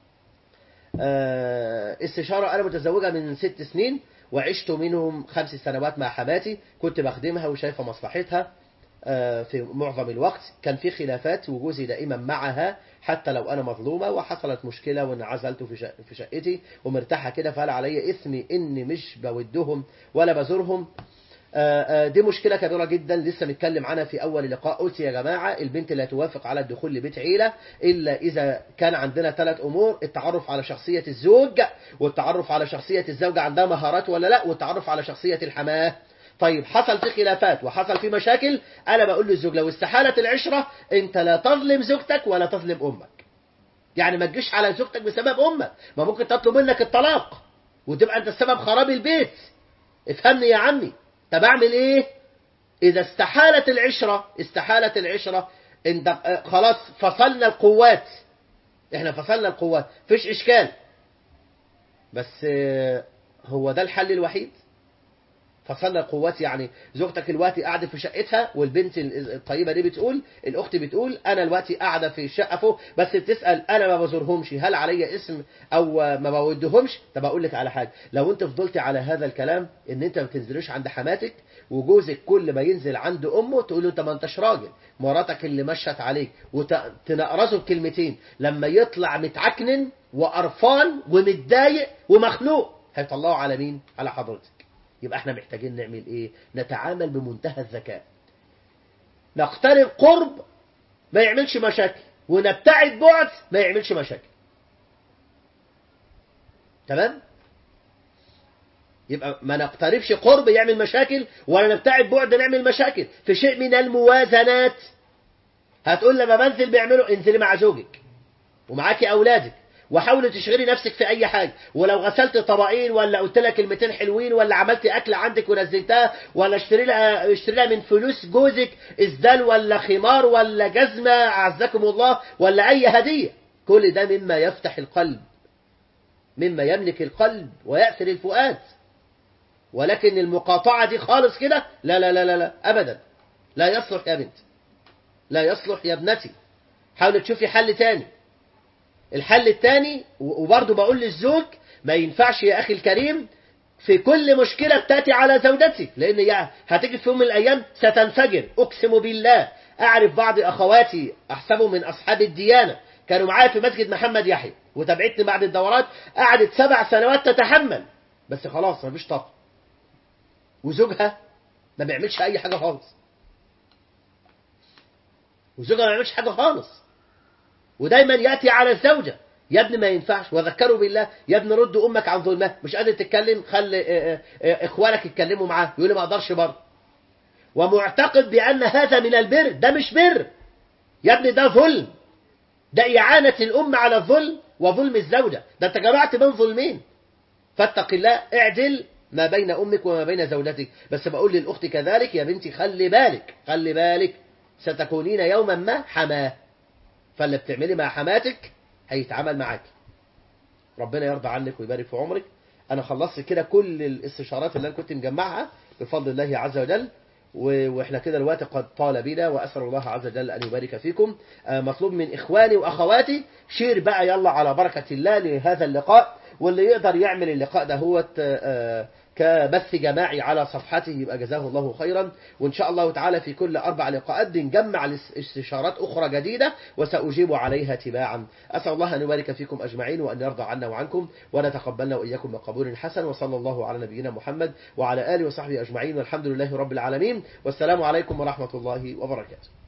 استشارة أنا متزوجة من ست سنين وعشت منهم خمس سنوات مع حماتي كنت بخدمها وشايفة مصلحتها في معظم الوقت كان في خلافات وجوزي دائما معها حتى لو أنا مظلومة وحصلت مشكلة وانعزلت في شقتي ومرتاحة كده فهل علي إثمي إني مش بودهم ولا بزورهم دي مشكلة كبيرة جدا لسه متكلم عنها في أول لقاء قلت يا جماعة البنت لا توافق على الدخول لبيت عيلة إلا إذا كان عندنا ثلاث أمور التعرف على شخصية الزوج والتعرف على شخصية الزوجة عندها مهارات ولا لا والتعرف على شخصية الحماة طيب حصل في خلافات وحصل في مشاكل أنا بقول للزوج لو استحالت العشرة أنت لا تظلم زوجتك ولا تظلم أمك يعني ما تجيش على زوجتك بسبب أمك ما ممكن تطلب منك الطلاق وتبقى أنت السبب خراب البيت افهمني يا عمي طب اعمل ايه اذا استحالت العشرة استحالت العشرة انت خلاص فصلنا القوات احنا فصلنا القوات فيش اشكال بس هو ده الحل الوحيد فصلنا القوات يعني زوجتك الوقت قاعدة في شقتها والبنت الطيبة دي بتقول الأخت بتقول أنا الوقت قاعدة في الشقة فوق بس بتسأل أنا ما بزورهمش هل علي اسم أو ما بودهمش طب أقول لك على حاجة لو أنت فضلت على هذا الكلام إن أنت ما تنزلوش عند حماتك وجوزك كل ما ينزل عند أمه تقول له أنت ما أنتش راجل مراتك اللي مشت عليك وتنقرصه بكلمتين لما يطلع متعكنن وقرفان ومتضايق ومخنوق هيطلعوا على مين؟ على حضرتك يبقى احنا محتاجين نعمل ايه نتعامل بمنتهى الذكاء نقترب قرب ما يعملش مشاكل ونبتعد بعد ما يعملش مشاكل تمام يبقى ما نقتربش قرب يعمل مشاكل ولا نبتعد بعد نعمل مشاكل في شيء من الموازنات هتقول لما بنزل بيعملوا انزلي مع زوجك ومعاكي اولادك وحاولي تشغلي نفسك في اي حاجه ولو غسلت طبقين ولا قلت لها كلمتين حلوين ولا عملتي اكل عندك ونزلتها ولا اشتري لها اشتري لها من فلوس جوزك اسدال ولا خمار ولا جزمه اعزكم الله ولا اي هديه كل ده مما يفتح القلب مما يملك القلب ويأثر الفؤاد ولكن المقاطعة دي خالص كده لا لا لا لا لا أبدا لا يصلح يا بنت لا يصلح يا ابنتي حاول تشوفي حل تاني الحل التاني وبرضه بقول للزوج ما ينفعش يا أخي الكريم في كل مشكلة تأتي على زوجتك لأن يعني هتيجي في يوم من الأيام ستنفجر أقسم بالله أعرف بعض أخواتي أحسبه من أصحاب الديانة كانوا معايا في مسجد محمد يحيى وتابعتني بعد الدورات قعدت سبع سنوات تتحمل بس خلاص مفيش طاقة وزوجها ما بيعملش أي حاجة خالص وزوجها ما بيعملش حاجة خالص ودايما يأتي على الزوجة يا ابني ما ينفعش وذكروا بالله يا ابني رد امك عن ظلمها مش قادر تتكلم خلي اخوانك يتكلموا معاه يقول لي ما اقدرش برضه ومعتقد بان هذا من البر ده مش بر يا ابني ده ظلم ده إعانة الأم على الظلم وظلم الزوجة ده أنت جمعت بين ظلمين فاتق الله اعدل ما بين أمك وما بين زوجتك بس بقول للأخت كذلك يا بنتي خلي بالك خلي بالك ستكونين يوما ما حماه فاللي بتعملي مع حماتك هيتعامل معاك ربنا يرضى عنك ويبارك في عمرك أنا خلصت كده كل الاستشارات اللي أنا كنت مجمعها بفضل الله عز وجل واحنا كده الوقت قد طال بنا واسال الله عز وجل ان يبارك فيكم مطلوب من اخواني واخواتي شير بقى يلا على بركه الله لهذا اللقاء واللي يقدر يعمل اللقاء ده هو كبث جماعي على صفحته يبقى جزاه الله خيرا وإن شاء الله تعالى في كل أربع لقاءات بنجمع استشارات أخرى جديدة وسأجيب عليها تباعا أسأل الله أن يبارك فيكم أجمعين وأن يرضى عنا وعنكم ونتقبلنا وإياكم بقبول حسن وصلى الله على نبينا محمد وعلى آله وصحبه أجمعين والحمد لله رب العالمين والسلام عليكم ورحمة الله وبركاته